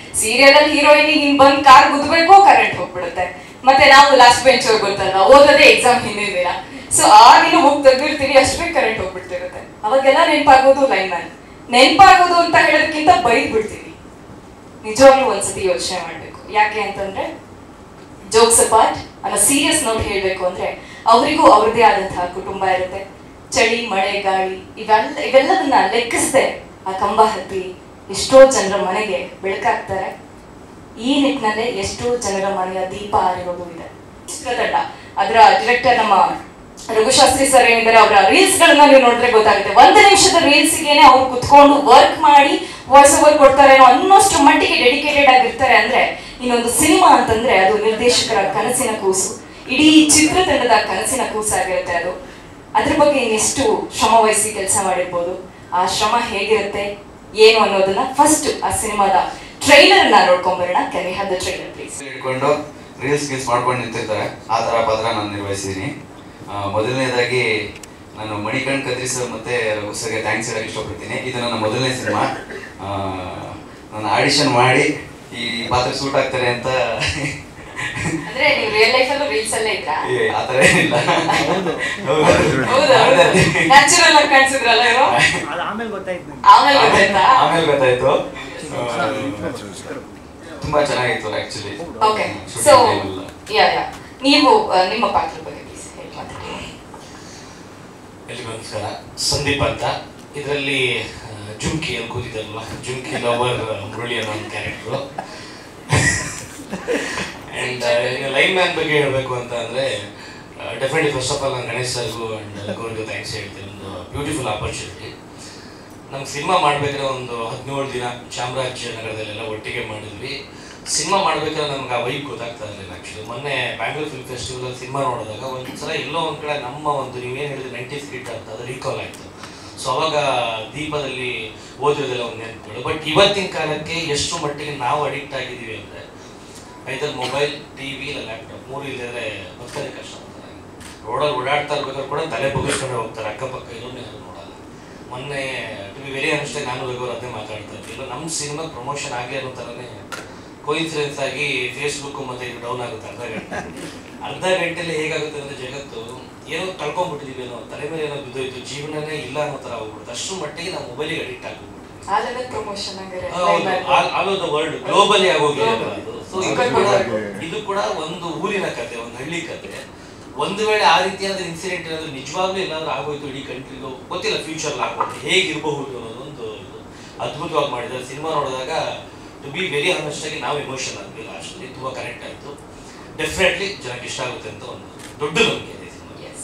Serial ಅಲ್ಲಿ heroine ಹಿಂಗ್ ಬಂದ್ ಕಾರ್ ಗುದ್ಬೇಕು ಕರೆಂಟ್ ಹೋಗ್ಬಿಡುತ್ತೆ ಮತ್ತೆ ನಾವು ಲಾಸ್ಟ್ ಬೆಂಚ್ ಗೊತ್ತಲ್ಲ ಓದೋದೇ ಎಕ್ಸಾಮ್ ಹಿಂದಿನ ದಿನ ಸೊ ಆ ದಿನ ಹೋಗಿ ತೆಗ್ದಿರ್ತೀವಿ ಅಷ್ಟೇ ಕರೆಂಟ್ ಹೋಗ್ಬಿಡ್ತಿರುತ್ತೆ ಅವಾಗೆಲ್ಲ ನೆನಪಾಗೋದು ಲೈನ್ ಮ್ಯಾನ್ ನೆನಪಾಗೋದು ಅಂತ ಹೇಳೋದಕ್ಕಿಂತ ಬೈದ್ ಬಿಡ್ತೀವಿ ನಿಜವಾಗ್ಲೂ ಒಂದ್ಸತಿ ಯೋಚನೆ ಮಾಡ್ಬೇಕು ಯಾಕೆ ಅಂತಂದ್ರೆ ಜೋಕ್ಸ್ ಅಪಾರ್ಟ್ ಅನ್ನೋ ಸೀರಿಯಸ್ ನೋಟ್ ಹೇಳ್ಬೇಕು ಅಂದ್ರೆ ಅವರಿಗೂ ಅವ್ರದೇ ಆದಂತಹ ಕುಟುಂಬ ಇರುತ್ತೆ ಚಳಿ ಮಳೆ ಗಾಳಿ ಇವೆಲ್ಲ ಇವೆಲ್ಲವನ್ನ ಲೆಕ್ಕಿಸದೆ ಆ ಕಂಬ ಹತ್ತಿ ಎಷ್ಟೋ ಜನರ ಮನೆಗೆ ಬೆಳಕಾಗ್ತಾರೆ ಈ ನಿಟ್ಟಿನಲ್ಲೇ ಎಷ್ಟೋ ಜನರ ಮನೆಯ ದೀಪ ಆರಿರೋದು ಇದೆ ಚಿತ್ರತಂಡ ಅದರ ಡೈರೆಕ್ಟರ್ ನಮ್ಮ ರಘುಶಾಸ್ತ್ರಿ ಸರ್ ಏನಿದ್ದಾರೆ ಅವರ ರೀಲ್ಸ್ ಗಳನ್ನ ನೀವು ನೋಡಿದ್ರೆ ಗೊತ್ತಾಗುತ್ತೆ ಒಂದು ನಿಮಿಷದ ರೀಲ್ಸ್ಗೆನೆ ಅವ್ರು ಕುತ್ಕೊಂಡು ವರ್ಕ್ ಮಾಡಿ ವಾಯ್ಸ್ ಓವರ್ ಕೊಡ್ತಾರೆ ಅನ್ನೋಷ್ಟು ಮಟ್ಟಿಗೆ ಡೆಡಿಕೇಟೆಡ್ ಆಗಿರ್ತಾರೆ ಅಂದ್ರೆ ಇನ್ನೊಂದು ಸಿನಿಮಾ ಅಂತಂದ್ರೆ ಅದು ನಿರ್ದೇಶಕರ ಕನಸಿನ ಕೂಸು ಇಡೀ ಚಿತ್ರತಂಡದ ಕನಸಿನ ಕೂಸಾಗಿರುತ್ತೆ ಅದು ಅದ್ರ ಬಗ್ಗೆ ಇನ್ನೆಷ್ಟು ಶ್ರಮ ವಹಿಸಿ ಕೆಲಸ ಮಾಡಿರ್ಬೋದು ಆ ಶ್ರಮ ಹೇಗಿರುತ್ತೆ ಏನು ಅನ್ನೋದನ್ನ ಫಸ್ಟ್ ಆ ಸಿನಿಮಾದ ಟ್ರೈಲರ್ ನ ನೋಡ್ಕೊಂಬರೋಣ can we have the trailer please ಹಿಡ್ಕೊಂಡು ರೀಲ್ಸ್ ಗೀಲ್ಸ್ ಮಾಡ್ಕೊಂಡು ನಿಂತಿರ್ತಾರೆ ಆ ಥರ ಪಾತ್ರ ನಾನು ನಿರ್ವಹಿಸಿದ್ದೀನಿ ಆ, ಮೊದಲನೇದಾಗಿ ನಾನು ಮಣಿಕಣ್ ಕದ್ರಿ ಸರ್ ಮತ್ತೆ ರಘು ಸರ್ಗೆ ಥ್ಯಾಂಕ್ಸ್ ಹೇಳಕ್ಕೆ ಇಷ್ಟಪಡ್ತೀನಿ ಇದು ನನ್ನ ಮೊದಲನೇ ಸಿನಿಮಾ ನಾನು ಆಡಿಷನ್ ಮಾಡಿ ಈ ಪಾತ್ರ ಸೂಟ್ ಆಗ್ತಾರೆ ಅಂತ ಅಂದ್ರೆ ನೀವು ರಿಯಲ್ ಲೈಫ್ ಅಲ್ಲೂ ರೀಲ್ಸ್ ಅಲ್ಲೇ ಇದ್ರಾ ಏ, ಆ ಥರ ಏನಿಲ್ಲ ಹೌದು. ಹೌದಾ ಅದೇ. ನ್ಯಾಚುರಲ್ ಆಗಿ ಕಾಣಿಸಿದ್ರಲ್ಲ ಇವರು ಅದು ಆಮೇಲೆ ಗೊತ್ತಾಯ್ತು ನಂಗೆ. ಆಮೇಲೆ ಗೊತ್ತಾಯ್ತಾ ಆಮೇಲೆ ಗೊತ್ತಾಯ್ತು ಆ, ತುಂಬಾ ಚೆನ್ನಾಗಿತ್ತು actually okay so yeah yeah ನೀವು ಆ, ನಿಮ್ಮ ಪಾತ್ರ ಬಗ್ಗೆ ಪ್ಲೀಸ್ ಹೇಳಿ ಮಾತಾಡಿ ಎಲ್ರಿಗೂ ನಮಸ್ಕಾರ ಸಂದೀಪ್ ಅಂತ ಇದರಲ್ಲಿ ಜುಮ್ಕಿ ಅಂತ ಕೂತಿದ್ದಾರಲ್ಲ ಜುಮ್ಕಿ ಲವರ್ ಮುರಳಿ ಅನ್ನೋ ಒಂದು ಕ್ಯಾರೆಕ್ಟ್ರು ಆ್ಯಂಡ್ ಲೈನ್ ಮ್ಯಾನ್ ಬಗ್ಗೆ ಹೇಳಬೇಕು ಅಂತ ಅಂದರೆ ಡೆಫಿನೆಟ್ಲಿ ಫಸ್ಟ್ ಆಫ್ ಆಲ್ ನಾನು ಗಣೇಶ್ ಸರ್ಗೂ ಆ್ಯಂಡ್ ಲಗೋರ್ಗೂ ಥ್ಯಾಂಕ್ಸ್ ಹೇಳ್ತೀನಿ ಒಂದು ಬ್ಯೂಟಿಫುಲ್ ಆಪರ್ಚುನಿಟಿ ನಮ್ಗೆ ಸಿನಿಮಾ ಮಾಡಬೇಕಾದ್ರೆ ಒಂದು ಹದಿನೇಳು ದಿನ ಚಾಮರಾಜನಗರದಲ್ಲೆಲ್ಲ ಒಟ್ಟಿಗೆ ಮಾಡಿದ್ವಿ ಸಿನಿಮಾ ಮಾಡ್ಬೇಕಾದ್ರೆ ನಮ್ಗೆ ಆ ವೈಬ್ ಗೊತ್ತಾಗ್ತಾ ಇರಲಿಲ್ಲ ಆ್ಯಕ್ಚುಲಿ ಮೊನ್ನೆ ಬ್ಯಾಂಗ್ಳೂರ್ ಫಿಲ್ಮ್ ಫೆಸ್ಟಿವಲ್ ಸಿನಿಮಾ ನೋಡಿದಾಗ ಒಂದ್ಸಲ ಎಲ್ಲೋ ಒಂದು ಕಡೆ ನಮ್ಮ ಒಂದು ನೀವೇನು ಹೇಳಿದ್ರೆ ನೈಂಟೀಸ್ ಕಿಟ್ ಅಂತ ಅದು ರೀಕಾಲ್ ಆಯಿತು ಸೊ ಅವಾಗ ದೀಪದಲ್ಲಿ ಓದಿರೋದೆಲ್ಲ ಒಂದು ನೆನಪುಗಳು ಬಟ್ ಇವತ್ತಿನ ಕಾಲಕ್ಕೆ ಎಷ್ಟು ಮಟ್ಟಿಗೆ ನಾವು ಅಡಿಕ್ಟ್ ಆಗಿದ್ದೀವಿ ಅಂದರೆ ಐದರ್ ಮೊಬೈಲ್ ಟಿ ವಿ ಇಲ್ಲ ಲ್ಯಾಪ್ಟಾಪ್ ಮೂರು ಇಲ್ಲದ್ರೆ ಬದುಕೋದೇ ಕಷ್ಟ ಆಗ್ತಾರೆ ರೋಡಲ್ಲಿ ಓಡಾಡ್ತಾ ಇರ್ಬೇಕಾದ್ರೆ ಕೂಡ ತಲೆ ಬಗ್ಗಿಸ್ಕೊಂಡೆ ಹೋಗ್ತಾರೆ ಅಕ್ಕಪಕ್ಕ ಇರೋನೇ ಯಾರು ನೋಡಲ್ಲ ಮೊನ್ನೆ ಟು ಬಿ ವೆರಿ ಅನಿಸ್ಟೇ ನಾನು ರಘುವರ್ ಅದೇ ಮಾತಾಡ್ತಾ ಇದ್ದಿಲ್ಲ ನಮ್ಮ ಸಿನಿಮಾ ಪ್ರಮೋಷನ್ ಆಗಲಿ ಅನ್ನೋ ಥರನೇ ಕೋಇನ್ಸಿಡೆನ್ಸ್ ಆಗಿ ಫೇಸ್ಬುಕ್ ಮತ್ತೆ ಇದು ಡೌನ್ ಆಗುತ್ತೆ ಅರ್ಧ ಗಂಟೆ ಅರ್ಧ ಗಂಟೆಲಿ ಹೇಗಾಗುತ್ತೆ ಅಂದ್ರೆ ಜಗತ್ತು ಏನೋ ಕಳ್ಕೊಂಡ್ಬಿಟ್ಟಿದೀವಿ ಏನೋ ತಲೆ ಮೇಲೆ ಏನೋ ಬಿದ್ದೋಯ್ತು ಜೀವನನೇ ಇಲ್ಲ ಅನ್ನೋ ಥರ ಹೋಗ್ಬಿಡುತ್ತೆ ಅಷ್ಟು ಮಟ್ಟಿಗೆ ನಾವು ಮೊಬೈಲಿಗೆ ಅಡಿಕ್ಟ್ ಆಗ್ಬಿಡ್ತೀವಿ ಆಲ್ ಪ್ರಮೋಷನ್ ಆಗಿರೋ all over the world globally ಆಗೋಗಿದೆ ಅದು ಸೊ ಇದು Global. ಕೂಡ ಇದು ಕೂಡ ಒಂದು ಊರಿನ ಕತೆ ಒಂದು ಹಳ್ಳಿ ಕತೆ ಒಂದು ವೇಳೆ ಆ ರೀತಿಯಾದ ಇನ್ಸಿಡೆಂಟ್ ಏನಾದ್ರು ನಿಜವಾಗ್ಲೂ ಏನಾದ್ರು ಆಗೋಯ್ತು ಇಡೀ ಕಂಟ್ರಿಗೂ ಗೊತ್ತಿಲ್ಲ ಫ್ಯೂಚರ್ ಆಗೋದು ಹೇಗಿರಬಹುದು ಅನ್ನೋದು ಒಂದು ಇದು ಅದ್ಭುತವಾಗಿ ಮಾಡಿದ್ದಾರೆ ಸಿನಿಮಾ ನೋಡಿದಾಗ ಟು ಬಿ ವೆರಿ ಆನೆಸ್ಟ್ ಆಗಿ ನಾವು ಎಮೋಷನ್ ಆದ್ವಿ ಲಾಸ್ಟಲ್ಲಿ ತುಂಬಾ ಕನೆಕ್ಟ್ ಆಯ್ತು ಡೆಫಿನೆಟ್ಲಿ ಜನಕ್ಕೆ ಇಷ್ಟ ಆಗುತ್ತೆ ಅಂತ ಒಂದು ದೊಡ್ಡ ನಂಬಿಕೆ ಇದೆ ಸಿನಿಮಾ ಎಸ್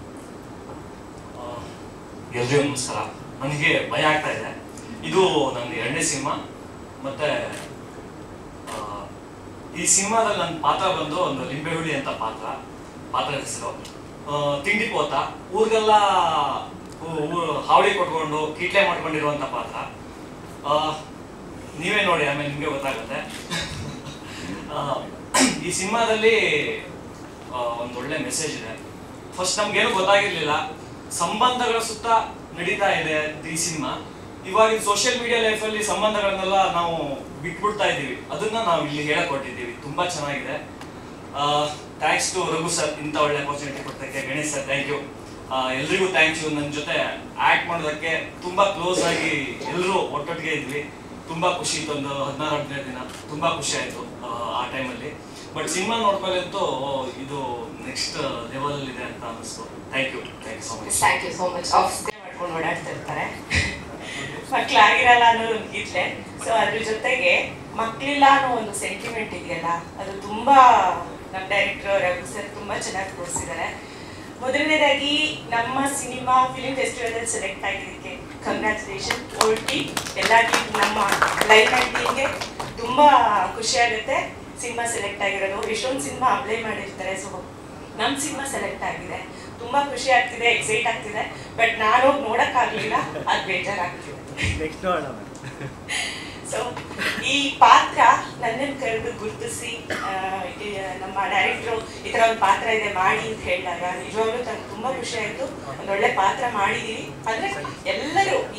ಎಲ್ರಿಗೂ ನಮಸ್ಕಾರ ನನಗೆ ಭಯ ಆಗ್ತಾ ಇದೆ ಇದು ನನ್ನ ಎರಡನೇ ಸಿನಿಮಾ ಮತ್ತೆ ಆ, ಈ ಸಿನಿಮಾದಲ್ಲಿ ನನ್ನ ಪಾತ್ರ ಬಂದು ಒಂದು ಲಿಂಬೆಹುಳಿ ಅಂತ ಪಾತ್ರ ಪಾತ್ರ ಹೆಸರು ಆ, ತಿಂಡಿ ಪೋತ ಊರಿಗೆಲ್ಲ ಊ- ಊ- ಹಾವಳಿ ಕೊಟ್ಕೊಂಡು ಕೀಟ್ಲೆ ಮಾಡ್ಕೊಂಡಿರುವಂಥ ಪಾತ್ರ ಆ, ನೀವೇ ನೋಡಿ ಆಮೇಲೆ ನಿಮಗೆ ಗೊತ್ತಾಗುತ್ತೆ ಆ, ಈ ಸಿನಿಮಾದಲ್ಲಿ ಒಂದು ಒಳ್ಳೆ ಮೆಸೇಜ್ ಇದೆ ಫಸ್ಟ್ ನಮ್ಗೇನು ಗೊತ್ತಾಗಿರ್ಲಿಲ್ಲ ಸಂಬಂಧಗಳ ಸುತ್ತ ನಡೀತಾ ಇದೆ ಈ ಸಿನಿಮಾ ಇವಾಗ ಸೋಷಿಯಲ್ ಮೀಡಿಯಾ ಲೈಫಲ್ಲಿ ಸಂಬಂಧಗಳನ್ನೆಲ್ಲ ನಾವು ಬಿಟ್ಬಿಡ್ತಾ ಇದ್ದೀವಿ ಅದನ್ನ ನಾವು ಇಲ್ಲಿ ಹೇಳಕ್ ಹೊರಟಿದ್ದೀವಿ ತುಂಬಾ ಚೆನ್ನಾಗಿದೆ ಥ್ಯಾಂಕ್ಸ್ ಟು ರಘು ಸರ್ ಇಂಥ ಒಳ್ಳೆ ಅಪರ್ಚುನಿಟಿ ಕೊಟ್ಟಕ್ಕೆ ಗಣೇಶ್ ಸರ್ ಥ್ಯಾಂಕ್ ಯು ಎಲ್ರಿಗೂ ಥ್ಯಾಂಕ್ ಯು ನನ್ನ ಜೊತೆ ಆಕ್ಟ್ ಮಾಡೋದಕ್ಕೆ ತುಂಬಾ ಕ್ಲೋಸ್ ಆಗಿ ಎಲ್ಲರೂ ಒಟ್ಟೊಟ್ಟಿಗೆ ಇದ್ವಿ ತುಂಬಾ ಖುಷಿ ಇತ್ತು ಒಂದು ಹದಿನಾರು ಹದಿನೈದು ದಿನ ತುಂಬಾ ಖುಷಿ ಆಯ್ತು ಆ, ಆ ಟೈಮಲ್ಲಿ ಬಟ್ ಸಿನಿಮಾ ನೋಡ್ಕೊಳ್ಳಂತೂ ಇದು ನೆಕ್ಸ್ಟ್ ಲೆವೆಲ್ ಇದೆ ಅಂತ ಅನಿಸ್ತು thank you thank you so much thank you so much off ಮಾಡ್ಕೊಂಡು ಓಡಾಡ್ತಾ ಇರ್ತಾರೆ ಮಕ್ಳಾಗಿರಲ್ಲ ಅನ್ನೋ ಒಂದು ಗೀತ್ಲೆ ಸೊ ಅದ್ರ ಜೊತೆಗೆ ಮಕ್ಳಿಲ್ಲ ಅನ್ನೋ ಒಂದು ಸೆಂಟಿಮೆಂಟ್ ಇದೆಯಲ್ಲ ಅದು ತುಂಬಾ ನಮ್ಮ ಡೈರೆಕ್ಟರ್ ರಘು ಸರ್ ತುಂಬಾ ಚೆನ್ನಾಗಿ ತೋರಿಸಿದ್ದಾರೆ ಮೊದಲನೇದಾಗಿ ನಮ್ಮ ಸಿನಿಮಾ ಫಿಲಿಂ ಫೆಸ್ಟಿವಲ್ ಅಲ್ಲಿ ಸೆಲೆಕ್ಟ್ ಆಗಿದ್ದಕ್ಕೆ ಕಂಗ್ರ್ಯಾಚುಲೇಷನ್ ಓಲ್ಡ್ ಟೀಮ್ ಎಲ್ಲ ಟೀಮ್ ನಮ್ಮ ಲೈನ್ ಅಂಡ್ ಟೀಮ್ಗೆ ತುಂಬಾ ಖುಷಿ ಆಗುತ್ತೆ ಸಿನಿಮಾ ಸೆಲೆಕ್ಟ್ ಆಗಿರೋದು ಎಷ್ಟೊಂದು ಸಿನಿಮಾ ಅಪ್ಲೈ ಮಾಡಿರ್ತಾರೆ ಸೊ ನಮ್ಮ ಸಿನಿಮಾ ಸೆಲೆಕ್ಟ್ ಆಗಿದೆ ತುಂಬಾ ಖುಷಿ ಆಗ್ತಿದೆ ಎಕ್ಸೈಟ್ ಆಗ್ತಿದೆ ಬಟ್ ನಾನು ನೋಡಕ್ಕಾಗ್ಲಿಲ್ಲ ಅದು ಬೇಜಾರಾಗ್ತಿದೆ ನೆಕ್ಸ್ಟ್ ನೋಡೋಣ ಸೊ ಈ ಪಾತ್ರ ನನ್ನನ್ನು ಕರೆದು ಗುರುತಿಸಿ ನಮ್ಮ ಡೈರೆಕ್ಟ್ರು ಈ ಥರ ಒಂದು ಪಾತ್ರ ಇದೆ ಮಾಡಿ ಅಂತ ಹೇಳಿದಾಗ ನಿಜವಾಗ್ಲೂ ನಂಗೆ ತುಂಬಾ ಖುಷಿ ಆಯ್ತು ಒಂದೊಳ್ಳೆ ಪಾತ್ರ ಮಾಡಿದೀವಿ ಅಂದ್ರೆ ಎಲ್ಲರೂ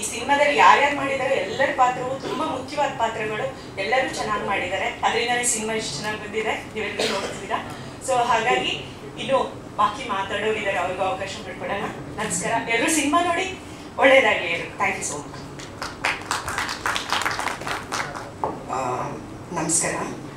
ಈ ಸಿನಿಮಾದಲ್ಲಿ ಯಾರ್ಯಾರು ಮಾಡಿದ್ದಾರೆ ಎಲ್ಲರ ಪಾತ್ರವು ತುಂಬಾ ಮುಖ್ಯವಾದ ಪಾತ್ರಗಳು ಎಲ್ಲರೂ ಚೆನ್ನಾಗಿ ಮಾಡಿದ್ದಾರೆ ಅದರಿಂದನೇ ಸಿನಿಮಾ ಇಷ್ಟು ಚೆನ್ನಾಗಿ ಬಂದಿದೆ ನೀವೆಲ್ಲರೂ ನೋಡ್ತಿದ್ದೀರಾ ಸೊ ಹಾಗಾಗಿ ಇನ್ನು ಬಾಕಿ ಮಾತಾಡೋರಿದ್ದಾರೆ ಅವ್ರಿಗೂ ಅವಕಾಶ ಮಾಡ್ಕೊಡೋಣ ನಮಸ್ಕಾರ ಎಲ್ಲರೂ ಸಿನಿಮಾ ನೋಡಿ ಒಳ್ಳೇದಾಗಲಿ ಥ್ಯಾಂಕ್ ಯು ಸೋ ಮಚ್ ಆ, ನಮಸ್ಕಾರ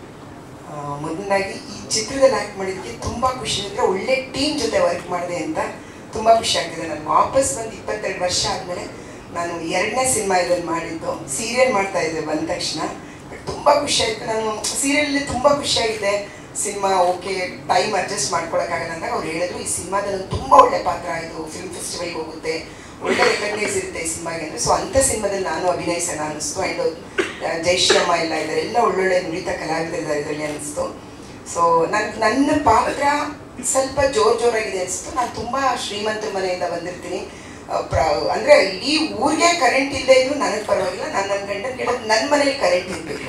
ಆ, ಮೊದಲನೇದಾಗಿ ಈ ಚಿತ್ರದಲ್ಲಿ ಆ್ಯಕ್ಟ್ ಮಾಡಿದ್ದಕ್ಕೆ ತುಂಬ ಖುಷಿ ಅಂದರೆ ಒಳ್ಳೆ ಟೀಮ್ ಜೊತೆ ವರ್ಕ್ ಮಾಡಿದೆ ಅಂತ ತುಂಬ ಖುಷಿ ಆಗ್ತಿದೆ ನಾನು ವಾಪಸ್ ಬಂದು ಇಪ್ಪತ್ತೆರಡು ವರ್ಷ ಆದಮೇಲೆ ನಾನು ಎರಡನೇ ಸಿನಿಮಾ ಇದನ್ನು ಮಾಡಿದ್ದು ಸೀರಿಯಲ್ ಮಾಡ್ತಾ ಇದ್ದೆ ಬಂದ ತಕ್ಷಣ ಬಟ್ ತುಂಬ ಖುಷಿ ಆಯಿತು ನಾನು ಸೀರಿಯಲಲ್ಲಿ ತುಂಬ ಖುಷಿಯಾಗಿದೆ ಸಿನಿಮಾ ಓಕೆ ಟೈಮ್ ಅಡ್ಜಸ್ಟ್ ಮಾಡ್ಕೊಳಕ್ಕಾಗಲ್ಲ ಅಂದಾಗ ಅವ್ರು ಹೇಳಿದ್ರು ಈ ಸಿನಿಮಾದಲ್ಲಿ ಒಂದು ತುಂಬ ಒಳ್ಳೆ ಪಾತ್ರ ಇದು ಫಿಲ್ಮ್ ಫೆಸ್ಟಿವಲ್ಗೆ ಹೋಗುತ್ತೆ ಒಳ್ಳೆ ರೆಕಗ್ನೈಸ್ ಇರುತ್ತೆ ಈ ಸಿನಿಮಾಗೆ ಅಂದರೆ ಸೊ ಅಂಥ ಸಿನಿಮಾದಲ್ಲಿ ನಾನು ಅಭಿನಯಿಸೋಣ ಅನ್ನಿಸ್ತು ಆ್ಯಂಡ್ ಜಯಶ್ರೀ ಅಮ್ಮ ಎಲ್ಲ ಇದ್ದಾರೆ ಎಲ್ಲ ಒಳ್ಳೊಳ್ಳೆ ನುರಿತ ಕಲಾವಿದರಿದ್ದಾರೆ ಇದರಲ್ಲಿ ಅನ್ನಿಸ್ತು ಸೊ ನನ್ನ ನನ್ನ ಪಾತ್ರ ಸ್ವಲ್ಪ ಜೋರ್ ಜೋರಾಗಿದೆ ಅನಿಸ್ತು ನಾನು ತುಂಬ ಶ್ರೀಮಂತರ ಮನೆಯಿಂದ ಬಂದಿರ್ತೀನಿ ಆ, ಪ್ರ ಅಂದರೆ ಇಡೀ ಊರಿಗೆ ಕರೆಂಟ್ ಇಲ್ಲದೆ ಇದ್ರು ನನಗೆ ಪರವಾಗಿಲ್ಲ ನಾನು ನನ್ನ ಗಂಡನ ಕೇಳೋದು ನನ್ನ ಮನೇಲಿ ಕರೆಂಟ್ ಇರಬೇಕು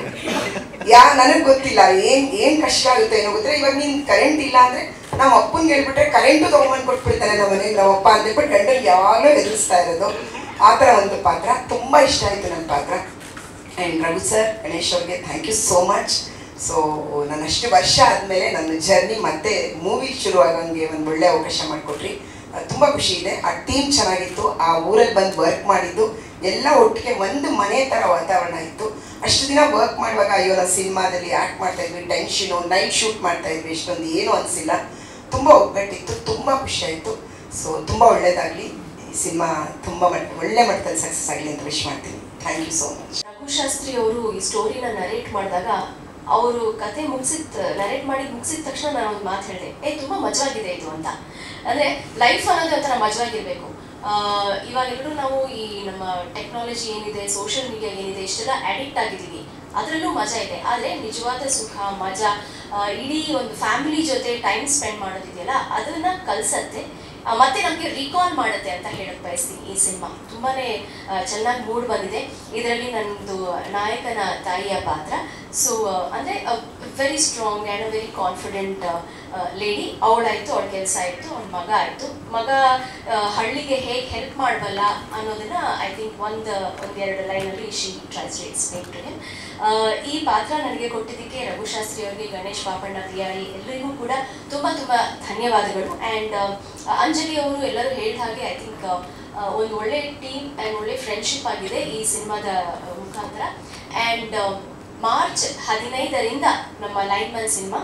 ಯಾ ನನಗೆ ಗೊತ್ತಿಲ್ಲ ಏನು ಏನು ಕಷ್ಟ ಆಗುತ್ತೆ ಏನೋ ಗೊತ್ತಿಲ್ಲ ಇವಾಗ ನೀನು ಕರೆಂಟ್ ಇಲ್ಲ ಅಂದರೆ ನಮ್ಮ ಅಪ್ಪನಿಗೆ ಹೇಳ್ಬಿಟ್ರೆ ಕರೆಂಟು ತೊಗೊಂಬಂದು ಕೊಟ್ಬಿಡ್ತಾನೆ ನಮ್ಮ ಮನೆಗೆ ನಮ್ಮ ಅಪ್ಪ ಅಂದ್ಬಿಟ್ಟು ಗಂಡನಿಗೆ ಯಾವಾಗಲೂ ಹೆದರಿಸ್ತಾ ಇರೋದು ಆ ಥರ ಒಂದು ಪಾತ್ರ ತುಂಬ ಇಷ್ಟ ಆಯಿತು ನನ್ನ ಪಾತ್ರ ಆ್ಯಂಡ್ ರಘು ಸರ್ ಗಣೇಶ್ ಅವ್ರಿಗೆ thank you so much so ನಾನು ಅಷ್ಟು ವರ್ಷ ಆದಮೇಲೆ ನನ್ನ ಜರ್ನಿ ಮತ್ತೆ ಮೂವಿ ಶುರು ಆಗಂಗೆ ಒಂದು ಒಳ್ಳೆ ಅವಕಾಶ ಮಾಡಿಕೊಟ್ರಿ ತುಂಬ ಖುಷಿ ಇದೆ ಆ ಟೀಮ್ ಚೆನ್ನಾಗಿತ್ತು ಆ ಊರಲ್ಲಿ ಬಂದು ವರ್ಕ್ ಮಾಡಿದ್ದು ಎಲ್ಲ ಒಟ್ಟಿಗೆ ಒಂದು ಮನೆ ಥರ ವಾತಾವರಣ ಇತ್ತು ಅಷ್ಟು ದಿನ ವರ್ಕ್ ಮಾಡುವಾಗ ಅಯ್ಯೋ ನಾವು ಸಿನಿಮಾದಲ್ಲಿ ಆ್ಯಕ್ಟ್ ಮಾಡ್ತಾ ಇದ್ವಿ ಟೆನ್ಷನು ನೈಟ್ ಶೂಟ್ ಮಾಡ್ತಾ ಇದ್ವಿ ಇಷ್ಟೊಂದು ಏನೂ ಅನಿಸಿಲ್ಲ ತುಂಬ ಒಗ್ಗಟ್ಟಿತ್ತು ತುಂಬ ಖುಷಿ ಆಯಿತು ಸೊ ತುಂಬ ಒಳ್ಳೇದಾಗಲಿ ಈ ಸಿನಿಮಾ ತುಂಬ ಮಟ್ಟ ಒಳ್ಳೆ ಮಟ್ಟದಲ್ಲಿ ಸಕ್ಸಸ್ ಆಗಲಿ ಅಂತ ವಿಶ್ ಮಾಡ್ತೀನಿ thank you so much Raghushastri ಅವರು ಈ ಸ್ಟೋರಿನ ನರೇಟ್ ಮಾಡಿದಾಗ ಅವರು ಕತೆ ಮುಗಿಸಿದ ನರೇಟ್ ಮಾಡಿ ಮುಗಿಸಿದ ತಕ್ಷಣ ನಾನು ಒಂದು ಮಾತು ಹೇಳಿದೆ ಏ ತುಂಬ ಮಜವಾಗಿದೆ ಇದು ಅಂತ ಅಂದರೆ ಲೈಫ್ ಅನ್ನೋದು ಒಂಥರ ಮಜವಾಗಿರಬೇಕು ಇವಾಗೆಲ್ಲರೂ ನಾವು ಈ ನಮ್ಮ ಟೆಕ್ನಾಲಜಿ ಏನಿದೆ ಸೋಷಿಯಲ್ ಮೀಡಿಯಾ ಏನಿದೆ ಇಷ್ಟೆಲ್ಲ ಅಡಿಕ್ಟ್ ಆಗಿದ್ದೀವಿ ಅದರಲ್ಲೂ ಮಜಾ ಇದೆ ಆದರೆ ನಿಜವಾದ ಸುಖ ಮಜಾ ಆ, ಇಡೀ ಒಂದು ಫ್ಯಾಮಿಲಿ ಜೊತೆ ಟೈಮ್ ಸ್ಪೆಂಡ್ ಮಾಡೋದಿದೆಯಲ್ಲ ಅದನ್ನ ಕಲಿಸತ್ತೆ ಆ, ಮತ್ತೆ ನಮಗೆ ರೀಕಾಲ್ ಮಾಡುತ್ತೆ ಅಂತ ಹೇಳಕ್ ಬಯಸ್ತೀನಿ ಈ ಸಿನಿಮಾ ತುಂಬಾನೇ ಚೆನ್ನಾಗಿ ಮೂಡ್ ಬಂದಿದೆ ಇದರಲ್ಲಿ ನನ್ನದು ನಾಯಕನ ತಾಯಿಯ ಪಾತ್ರ ಸೊ ಅಂದರೆ very strong and uh very confident lady ಅವಳಾಯಿತು ಅವಳ ಕೆಲಸ ಆಯಿತು ಅವಳ ಮಗ ಆಯಿತು ಮಗ ಆ, ಹಳ್ಳಿಗೆ ಹೇಗೆ ಹೆಲ್ಪ್ ಮಾಡಬಲ್ಲ ಅನ್ನೋದನ್ನ ಐ ಥಿಂಕ್ ಒಂದು ಒಂದೆರಡು ಲೈನಲ್ಲಿ she tries to explain to him ಈ ಪಾತ್ರ ನನಗೆ ಕೊಟ್ಟಿದ್ದಕ್ಕೆ ರಘುಶಾಸ್ತ್ರಿ ಅವರಿಗೆ ಗಣೇಶ್ ಪಾಪಣ್ಣ ಬಿಯಾರಿ ಎಲ್ಲರಿಗೂ ಕೂಡ ತುಂಬ ತುಂಬ ಧನ್ಯವಾದಗಳು ಆ್ಯಂಡ್ ಅಂಜಲಿ ಅವರು ಎಲ್ಲರೂ ಹೇಳಿದ ಹಾಗೆ ಐ ಥಿಂಕ್ ಒಂದು ಒಳ್ಳೆ ಟೀಮ್ ಆ್ಯಂಡ್ ಒಳ್ಳೆ ಫ್ರೆಂಡ್ಶಿಪ್ ಆಗಿದೆ ಈ ಸಿನಿಮಾದ ಮುಖಾಂತರ ಆ್ಯಂಡ್ ಮಾರ್ಚ್ ಹದಿನೈದರಿಂದ ನಮ್ಮ line man cinema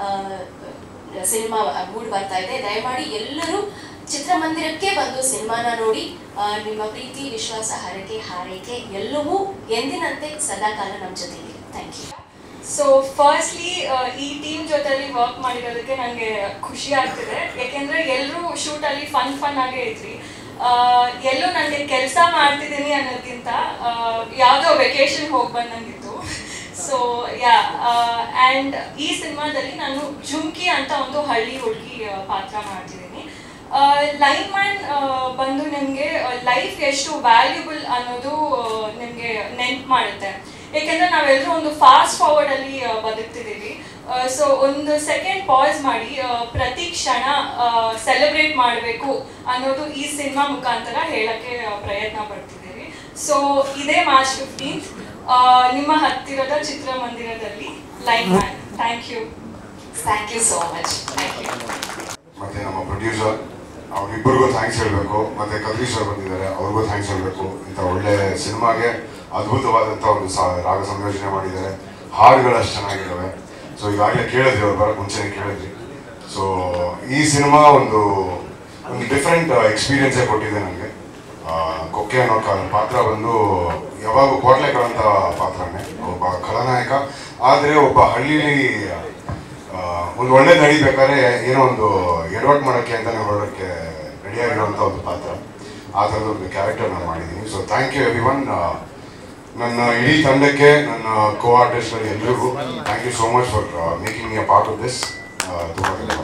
cinema mood ಬರ್ತಾ ಇದೆ ದಯಮಾಡಿ ಎಲ್ಲರೂ ಚಿತ್ರಮಂದಿರಕ್ಕೆ ಬಂದು ಸಿನಿಮಾನ ನೋಡಿ ಆ, ನಿಮ್ಮ ಪ್ರೀತಿ ವಿಶ್ವಾಸ ಹರಕೆ ಹಾರೈಕೆ ಎಲ್ಲವೂ ಎಂದಿನಂತೆ ಸದಾಕಾಲ ನಮ್ಮ ಜೊತೆಗೆ ಥ್ಯಾಂಕ್ ಯು ಸೊ ಫಸ್ಟ್ಲಿ ಈ ಟೀಮ್ ಜೊತೆಲಿ ವರ್ಕ್ ಮಾಡಿರೋದಕ್ಕೆ ನನಗೆ ಖುಷಿ ಆಗ್ತಿದೆ ಯಾಕೆಂದ್ರೆ ಎಲ್ಲರೂ ಶೂಟಲ್ಲಿ ಫನ್ ಫನ್ ಆಗೇ ಇದ್ರಿ ಆ, ಎಲ್ಲೂ ನನಗೆ ಕೆಲಸ ಮಾಡ್ತಿದ್ದೀನಿ ಅನ್ನೋದಕ್ಕಿಂತ ಆ, ಯಾವುದೋ ವೆಕೇಶನ್ ಹೋಗಿ ಬಂದಂಗಿತ್ತು ಸೊ ಯಾ ಆ್ಯಂಡ್ ಈ ಸಿನಿಮಾದಲ್ಲಿ ನಾನು ಜುಮ್ಕಿ ಅಂತ ಒಂದು ಹಳ್ಳಿ ಹುಡುಗಿ ಪಾತ್ರ ಮಾಡ್ತಿದ್ದೀನಿ ಲೈನ್ ಮ್ಯಾನ್ ಬಂದು ನಿಮಗೆ ಲೈಫ್ ಎಷ್ಟು ವ್ಯಾಲ್ಯೂಬಲ್ ಅನ್ನೋದು ನಿಮಗೆ ನೆನ್ಪು ಮಾಡುತ್ತೆ ಏಕೆಂದ್ರೆ ನಾವೆಲ್ಲರೂ ಒಂದು ಫಾಸ್ಟ್ ಫಾರ್ವರ್ಡ್ ಅಲ್ಲಿ ಆ, ಬದುಕ್ತಿದ್ದೀವಿ ಸೊ ಒಂದು ಸೆಕೆಂಡ್ ಪಾಸ್ ಮಾಡಿ ಆ, ಪ್ರತಿ ಕ್ಷಣ ಸೆಲೆಬ್ರೇಟ್ ಮಾಡಬೇಕು ಅನ್ನೋದು ಈ ಸಿನಿಮಾ ಮುಖಾಂತರ ಹೇಳಕ್ಕೆ ಆ, ಪ್ರಯತ್ನ ಪಡ್ತಿದ್ದೀವಿ ಸೊ ಇದೇ ಮಾರ್ಚ್ ಫಿಫ್ಟೀನ್ತ್ ನಿಮ್ಮ ಹತ್ತಿರದ ಚಿತ್ರಮಂದಿರದಲ್ಲಿ line man thank you thank you so much thank you ಮತ್ತೆ ನಮ್ಮ ಪ್ರೊಡ್ಯೂಸರ್ ಅವ್ರಿಬ್ಬರಿಗೂ ಥ್ಯಾಂಕ್ಸ್ ಹೇಳಬೇಕು ಮತ್ತೆ ಕದ್ರಿ ಸರ್ ಬಂದಿದ್ದಾರೆ ಅವ್ರಿಗೂ ಥ್ಯಾಂಕ್ಸ್ ಹೇಳಬೇಕು ಇಂಥ ಒಳ್ಳೆ ಸಿನಿಮಾಗೆ ಅದ್ಭುತವಾದಂಥ ಒಂದು ಸಾ ರಾಗ ಸಂಯೋಜನೆ ಮಾಡಿದ್ದಾರೆ ಹಾಡುಗಳು ಅಷ್ಟು ಚೆನ್ನಾಗಿದ್ದಾವೆ ಸೊ ಈಗಾಗಲೇ ಕೇಳಿದ್ರಿ ಅವ್ರು ಬರೋಕ್ಕೆ ಮುಂಚೆನೇ ಕೇಳಿದ್ರಿ ಸೊ ಈ ಸಿನಿಮಾ ಒಂದು ಒಂದು ಡಿಫ್ರೆಂಟ್ ಎಕ್ಸ್ಪೀರಿಯನ್ಸೇ ಕೊಟ್ಟಿದೆ ನನಗೆ ಕೊಕ್ಕೆ ಅನ್ನೋ ಕ- ಪಾತ್ರ ಬಂದು ಯಾವಾಗ ಕೋಟ್ಲೆಗಳಂತ ಪಾತ್ರನೇ ಒಬ್ಬ ಖಳನಾಯಕ ಆದರೆ ಒಬ್ಬ ಹಳ್ಳಿಲಿ ಆ, ಒಂದು ಒಳ್ಳೆ ನಡಿಬೇಕಾದ್ರೆ ಏನೋ ಒಂದು ಎಡವಟ್ ಮಾಡೋಕ್ಕೆ ಅಂತಾನೆ ಹೊರಡೋಕ್ಕೆ ರೆಡಿಯಾಗಿರುವಂಥ ಒಂದು ಪಾತ್ರ ಆ ಥರದ ಒಂದು ಕ್ಯಾರೆಕ್ಟರ್ ನಾನು ಮಾಡಿದ್ದೀನಿ so thank you everyone ನನ್ನ ಇಡೀ ತಂಡಕ್ಕೆ ನನ್ನ ಕೋ ಆರ್ಟಿಸ್ಟ್ಗಳು ಎಲ್ಲರಿಗೂ thank you so much for making a part of this ತುಂಬ ಧನ್ಯವಾದ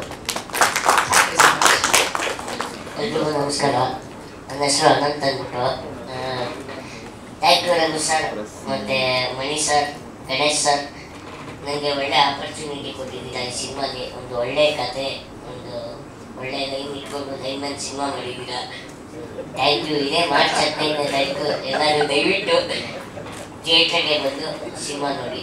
ಎಲ್ರಿಗೂ ನಮಸ್ಕಾರ ನನ್ನ ಹೆಸರು ಅನಂತ್ ಅಂದ್ಬಿಟ್ಟು ಥ್ಯಾಂಕ್ ಯು ರಘು ಸರ್ ಮತ್ತು ಮಣಿ ಸರ್ ಗಣೇಶ್ ಸರ್ ನನಗೆ ಒಳ್ಳೆ ಆಪರ್ಚುನಿಟಿ ಕೊಟ್ಟಿದ್ದೀರಾ ಈ ಸಿನಿಮಾಗೆ ಒಂದು ಒಳ್ಳೆ ಕತೆ ಒಂದು ಒಳ್ಳೆ ಲೈನ್ ಇಟ್ಕೊಂಡು ಲೈನ್ ಮೇಲೆ ಸಿನಿಮಾ ಮಾಡಿದ್ದೀರಾ ಥ್ಯಾಂಕ್ ಯು ಇದೇ ಮಾರ್ಚ್ ಹದಿನೈದನೇ ತಾರೀಕು ಎಲ್ಲರೂ ದಯವಿಟ್ಟು ಥಿಯೇಟ್ರಿಗೆ ಬಂದು ಸಿನಿಮಾ ನೋಡಿ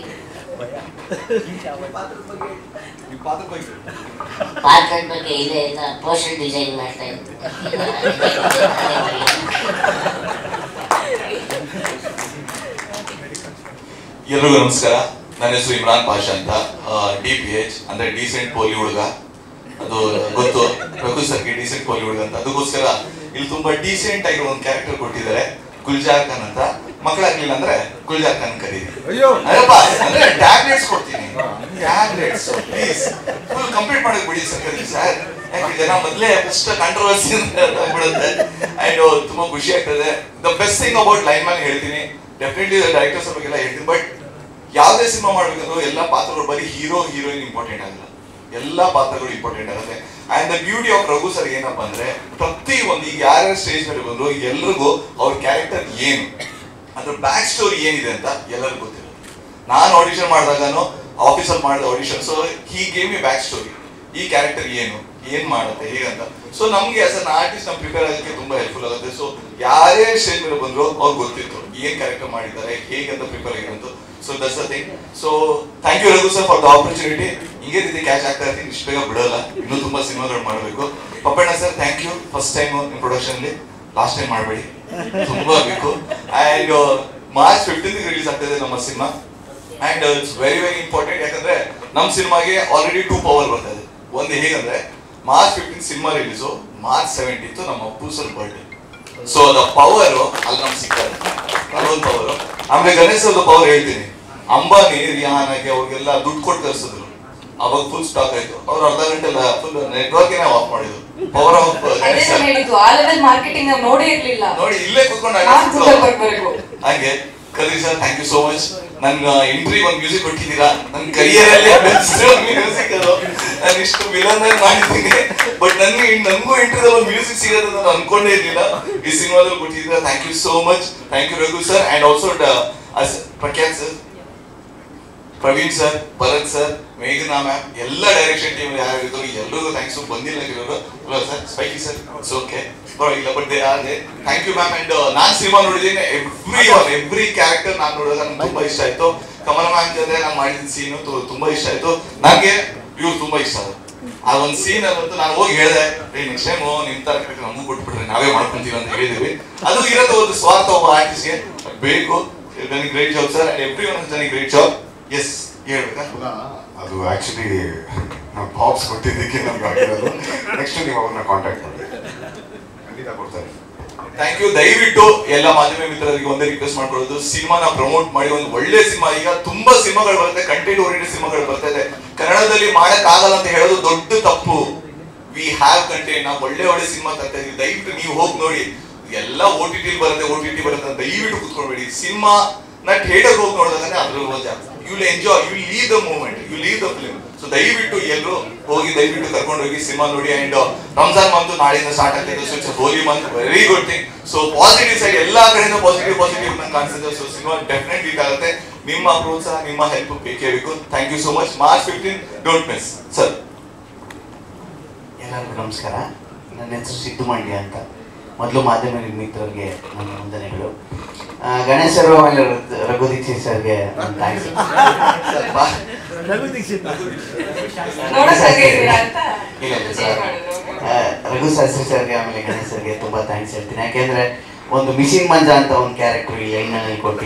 ಪಾತ್ರದ ಬಗ್ಗೆ ಇದೆ ಎಲ್ಲ ಪೋಸ್ಟರ್ ಡಿಸೈನ್ ಮಾಡ್ತಾ ಇತ್ತು ಎಲ್ರಿಗೂ ನಮಸ್ಕಾರ ನನ್ನ ಹೆಸರು ಇಮ್ರಾನ್ ಪಾಷಾ ಅಂತ ಡಿ ಪಿ ಎಚ್ ಅಂದ್ರೆ ಡೀಸೆಂಟ್ ಪೋಲಿ ಹುಡುಗ ಅದು ಗೊತ್ತು ರಘು ಸರ್ಗೆ ಡೀಸೆಂಟ್ ಪೋಲಿ ಹುಡುಗ ಅಂತ ಅದಕ್ಕೋಸ್ಕರ ಇಲ್ಲಿ ತುಂಬಾ ಡೀಸೆಂಟ್ ಆಗಿ ಒಂದು ಕ್ಯಾರೆಕ್ಟರ್ ಕೊಟ್ಟಿದ್ದಾರೆ ಗುಲ್ಜಾರ್ ಖಾನ್ ಅಂತ ಮಕ್ಕಳಾಗ್ಲಿಲ್ಲ ಅಂದ್ರೆ ಗುಲ್ಜಾರ್ ಖಾನ್ ಕರೀರಿ ಅಯ್ಯಪ್ಪ ಅಂದ್ರೆ ಟ್ಯಾಬ್ಲೆಟ್ಸ್ ಕೊಡ್ತೀನಿ ಟ್ಯಾಬ್ಲೆಟ್ಸ್ ಪ್ಲೀಸ್ ಫುಲ್ ಕಂಪ್ಲೀಟ್ ಮಾಡಕ್ ಬಿಡಿ ಸರ್ ಕರೀರಿ ಸರ್ ಯಾಕೆ ಜನ ಮೊದಲೇ ಫಸ್ಟ್ ಕಾಂಟ್ರವರ್ಸಿ ಆಗ್ಬಿಡುತ್ತೆ ಅಂಡ್ ತುಂಬಾ ಖುಷಿ ಆಗ್ತದೆ the best thing about line man ಹೇಳ್ತೀನಿ ಡೆಫಿನೆಟ್ಲಿ ಡೈರೆಕ್ಟರ್ಸ್ ಬಗ್ಗೆಲ್ಲ ಹೇಳ್ತೀನಿ ಬಟ್ ಯಾವುದೇ ಸಿನಿಮಾ ಮಾಡ್ಬೇಕಂದ್ರೂ ಎಲ್ಲ ಪಾತ್ರಗಳು ಬರೀ ಹೀರೋ ಹೀರೋಯಿನ್ ಇಂಪಾರ್ಟೆಂಟ್ ಆಗಲ್ಲ ಎಲ್ಲಾ ಪಾತ್ರಗಳು ಇಂಪಾರ್ಟೆಂಟ್ ಆಗುತ್ತೆ and the beauty of Raghu sir ಏನಪ್ಪಾ ಅಂದ್ರೆ ಪ್ರತಿ ಒಂದು ಈಗ ಯಾರ್ಯಾರು ಸ್ಟೇಜ್ ಮೇಲೆ ಬಂದ್ರು ಎಲ್ರಿಗೂ ಅವ್ರ ಕ್ಯಾರೆಕ್ಟರ್ ಏನು ಅದ್ರ ಬ್ಯಾಕ್ ಸ್ಟೋರಿ ಏನಿದೆ ಅಂತ ಎಲ್ಲರಿಗೂ ಗೊತ್ತಿರುತ್ತೆ ನಾನು ಆಡಿಷನ್ ಮಾಡಿದಾಗನು ಆಫೀಸಲ್ಲಿ ಮಾಡಿದ audition so he gave me back story ಈ ಕ್ಯಾರೆಕ್ಟರ್ ಏನು ಏನ್ ಮಾಡುತ್ತೆ ಹೇಗಂತ ಸೊ ನಮ್ಗೆ ಆಸ್ ಅನ್ ಆರ್ಟಿಸ್ಟ್ ನಮ್ ಪ್ರಿಪೇರ್ ಆಗೋಕ್ಕೆ ತುಂಬಾ ಹೆಲ್ಪ್ಫುಲ್ ಆಗುತ್ತೆ ಸೊ ಯಾರೇ ಸ್ಟೇಜ್ ಮೇಲೆ ಬಂದ್ರು ಅವ್ರಿಗೆ ಗೊತ್ತಿತ್ತು ಏನ್ ಕ್ಯಾರೆಕ್ಟರ್ ಮಾಡಿದ್ದಾರೆ ಹೇಗಂತ ಪ್ರಿಪೇರ್ ಆಗಿರಂತ so that's the thing so thank you Raghu sir for the opportunity ಹಿಂಗೆ ರೀತಿ ಕ್ಯಾಚ್ ಆಗ್ತಾ ಇರ್ತೀನಿ ಇಷ್ಟು ಬೇಗ ಬಿಡೋಲ್ಲ ಇನ್ನೂ ತುಂಬಾ ಸಿನಿಮಾಗಳು ಮಾಡಬೇಕು Pappanna sir thank you first time ನಿಮ್ ಪ್ರೊಡಕ್ಷನ್ ಅಲ್ಲಿ ಲಾಸ್ಟ್ ಟೈಮ್ ಮಾಡಬೇಡಿ ತುಂಬಾ ಬೇಕು ಅಂಡ್ ಮಾರ್ಚ್ ಫಿಫ್ಟೀನ್ ರಿಲೀಸ್ ಆಗ್ತದೆ ನಮ್ಮ cinema and it's very very important ಯಾಕಂದ್ರೆ ನಮ್ಮ ಸಿನಿಮಾಗೆ ಆಲ್ರೆಡಿ ಟೂ ಪವರ್ ಬರ್ತಾ ಇದೆ ಒಂದು ಹೇಗಂದ್ರೆ March fifteen cinema release March seventeenth ನಮ್ಮ Appu sir birthday so the power ಅಲ್ಲಿ ನಮ್ಗೆ ಸಿಗ್ತದೆ ಅದೊಂದು ಪವರ್ ಆಮೇಲೆ ಗಣೇಶ್ ಅವ್ರದ್ದು ಪವರ್ ಹೇಳ್ತೀನಿ ಅಂಬಾನಿ ರಿಹಾನಾಗೆ ಅವ್ರಿಗೆಲ್ಲ ದುಡ್ಡು ಕೊಟ್ಟು ತರಿಸಿದ್ರು ಅವಾಗ ಫುಲ್ ಸ್ಟಾಕ್ ಆಯ್ತು ಅವ್ರು ಅರ್ಧ ಗಂಟೆ ಫುಲ್ ನೆಟ್ವರ್ಕ್ ಆಫ್ ಮಾಡಿದ್ರು ಪವರ್ ಆಫ್ ಅದೇ ಗಣೇಶ್ ನಾನು ಸರ್ ಹೇಳಿದ್ದು ಆ ಲೆವೆಲ್ ಮಾರ್ಕೆಟಿಂಗ್ ನಾವು ನೋಡೇ ಇರ್ಲಿಲ್ಲ ನೋಡಿ ಇಲ್ಲೇ ಕುತ್ಕೊಂಡು ನಾನ್ Google ಬರ್ಬೇಕು. ಹಾಗೆ Kadri sir thank you so much ನನ್ ಇಂಟ್ರಿ ಒಂದು ಮ್ಯೂಸಿಕ್ ಕೊಟ್ಟಿದ್ದೀರಾ ನನ್ನ ಕರಿಯರ್ ಅಲ್ಲಿ ಮ್ಯೂಸಿಕ್ ಅದು ನಾನು ಇಷ್ಟು ವಿಲನ್ ಮಾಡಿದ್ದೀನಿ ಬಟ್ ನನ್ಗೆ ನನಗೂ ಇಂಟ್ರಿದಲ್ಲಿ ಒಂದು ಮ್ಯೂಸಿಕ್ ಸಿಗೋದು ನಾನು ಅನ್ಕೊಂಡೇ ಇರ್ಲಿಲ್ಲ ಈ ಸಿನಿಮಾದಲ್ಲಿ ಕೊಟ್ಟಿದ್ದೀರಾ thank you so much thank you Raghu sir and also Prakhyat sir Praveen sir Bharat sir ಮೇಘನಾ ಮ್ಯಾಮ್ ಎಲ್ಲ ಡೈರೆಕ್ಷನ್ ಟೀಮ್ ಯಾರು ಇದ್ರು ಎಲ್ರಿಗೂ ಥ್ಯಾಂಕ್ಸ್ ಬಂದಿಲ್ಲ ಕೆಲವರು ಅಲ್ಲ ಸರ್ ಸ್ಪೈಕಿ ಸರ್ ಇಟ್ಸ್ ಓಕೆ ಪರವಾಗಿಲ್ಲ but they are thank you ma'am and ನಾನ್ ಸಿನಿಮಾ ನೋಡಿದ್ದೀನಿ ಎವ್ರಿ ಒನ್ ಎವ್ರಿ ಕ್ಯಾರೆಕ್ಟರ್ ನಾನು ನೋಡಿದಾಗ ನಂಗೆ ತುಂಬಾ ಇಷ್ಟ ಆಯ್ತು ಕಮಲ ಮ್ಯಾಮ್ ಜೊತೆ ನಾನು ಮಾಡಿದ ಸೀನು ತುಂಬಾ ಇಷ್ಟ ಆಯ್ತು ನನಗೆ ಇವ್ರು ತುಂಬಾ ಇಷ್ಟ ಆದ್ರು ಆ ಒಂದು ಸೀನ್ ಅಂತೂ ನಾನು ಹೋಗಿ ಹೇಳಿದೆ ಏ ನೆಕ್ಸ್ಟ್ ಟೈಮ್ ನಿಮ್ ತರ ಕ್ಯಾರೆಕ್ಟರ್ ನಮಗೂ ಕೊಟ್ಬಿಟ್ರೆ ನಾವೇ ಮಾಡ್ಕೊಂತೀವಿ ಅಂತ ಹೇಳಿದೀವಿ ಅದು ಇರೋದು ಒಂದು ಸ್ವಾರ್ಥ ಒಬ್ಬ ಆರ್ಟಿಸ್ಟ್ಗೆ ಬೇಕು great job sir and every one done great job yes ಹೇಳ್ಬೇಕಾ ಅದು ಆಕ್ಚುಲಿ ನಾವು ಪಾಪ್ಸ್ ಕೊಟ್ಟಿದ್ದಕ್ಕೆ ನಮ್ಗೆ ಆಗಿರೋದು ನೆಕ್ಸ್ಟ್ ನೀವು ಅವ್ರನ್ನ ಕಾಂಟ್ಯಾಕ್ಟ್ ಮಾಡಿ ಖಂಡಿತ ಕೊಡ್ತಾರೆ ಥ್ಯಾಂಕ್ ಯು ದಯವಿಟ್ಟು ಎಲ್ಲ ಮಾಧ್ಯಮ ಮಿತ್ರರಿಗೆ ಒಂದೇ ರಿಕ್ವೆಸ್ಟ್ ಮಾಡ್ಕೊಳ್ಳೋದು ಸಿನಿಮಾನ ಪ್ರಮೋಟ್ ಮಾಡಿ ಒಂದು ಒಳ್ಳೆ ಸಿನಿಮಾ ಈಗ ತುಂಬಾ ಸಿನಿಮಾಗಳು ಬರುತ್ತೆ ಕಂಟೆಂಟ್ ಓರಿಯೆಂಟೆಡ್ ಸಿನಿಮಾಗಳು ಬರ್ತಾ ಇದೆ ಕನ್ನಡದಲ್ಲಿ ಮಾಡಕ್ ಆಗಲ್ಲ ಅಂತ ಹೇಳೋದು ದೊಡ್ಡ ತಪ್ಪು ವಿ ಹ್ಯಾವ್ ಕಂಟೆಂಟ್ ನಾವು ಒಳ್ಳೆ ಒಳ್ಳೆ ಸಿನಿಮಾ ತರ್ತಾ ಇದೀವಿ ದಯವಿಟ್ಟು ನೀವು ಹೋಗಿ ನೋಡಿ ಎಲ್ಲ ಓ ಟಿ ಟಿ ಬರುತ್ತೆ ಓ ಟಿ ಟಿ ಬರುತ್ತೆ ಅಂತ ದಯವಿಟ್ಟು ಕುತ್ಕೊಳ್ಬೇಡಿ ಸಿನಿಮಾ ನಾ ಥಿಯೇಟರ್ ಹೋಗಿ ನೋಡಿದ್ರೆ ಅದ್ರಲ್ಲಿ ಮಜಾ you will enjoy you leave the moment you leave the film so ದಯವಿಟ್ಟು ಎಲ್ಲರೂ ಹೋಗಿ ದಯವಿಟ್ಟು ಕರ್ಕೊಂಡು ಹೋಗಿ ಸಿನಿಮಾ ನೋಡಿ ಅಂಡ್ ರಂಜಾನ್ ಮಂತ್ ನಾಳೆಯಿಂದ ಸ್ಟಾರ್ಟ್ ಆಗ್ತಿದೆ so it's holy month very good thing so positive side ಎಲ್ಲಾ ಕಡೆಯಿಂದ ಪಾಸಿಟಿವ್ ಪಾಸಿಟಿವ್ ನಂಗೆ ಕಾಣಿಸುತ್ತೆ ಸೊ ಸಿನಿಮಾ ಡೆಫಿನೆಟ್ ವೀಕ್ ಆಗುತ್ತೆ ನಿಮ್ಮ ಪ್ರೋತ್ಸಾಹ ನಿಮ್ಮ ಹೆಲ್ಪ್ ಬೇಕೇ ಬೇಕು thank you so much March fifteen don't miss sir ಎಲ್ಲರಿಗೂ ನಮಸ್ಕಾರ ನನ್ನ ಹೆಸರು ಸಿದ್ದು ಮಂಡ್ಯ ಅಂತ ಮೊದಲು ಮಾಧ್ಯಮ ಮಿತ್ರರಿಗೆ ನನ್ನ ವಂದನೆಗಳು ಆ, ಗಣೇಶ್ ಸರ್ ಆಮೇಲೆ ರ- ರಘು ದೀಕ್ಷಿತ್ ಸರ್ಗೆ ನನ್ನ ಥ್ಯಾಂಕ್ಸ್ ರಘು ದೀಕ್ಷಿತ್ ನೋಡಕ್ ಹಾಗೆ ಇದ್ದೀರಾ ಅಂತ ಇಲ್ಲ ಇಲ್ಲ change ಸರ್ ಮಾಡಿದ್ರು. ಆ, ರಘು ಶಾಸ್ತ್ರಿ ಸರ್ಗೆ ಆಮೇಲೆ ಗಣೇಶ್ ಸರ್ಗೆ ತುಂಬಾ ಥ್ಯಾಂಕ್ಸ್ ಹೇಳ್ತೀನಿ ಯಾಕೆಂದ್ರೆ ಒಂದು ಮಿಷಿನ್ ಮಂಜ ಅಂತ ಒಂದು ಕ್ಯಾರೆಕ್ಟರ್ ಈ ಲೈನ್ ನಲ್ಲಿ ಕೊಟ್ಟು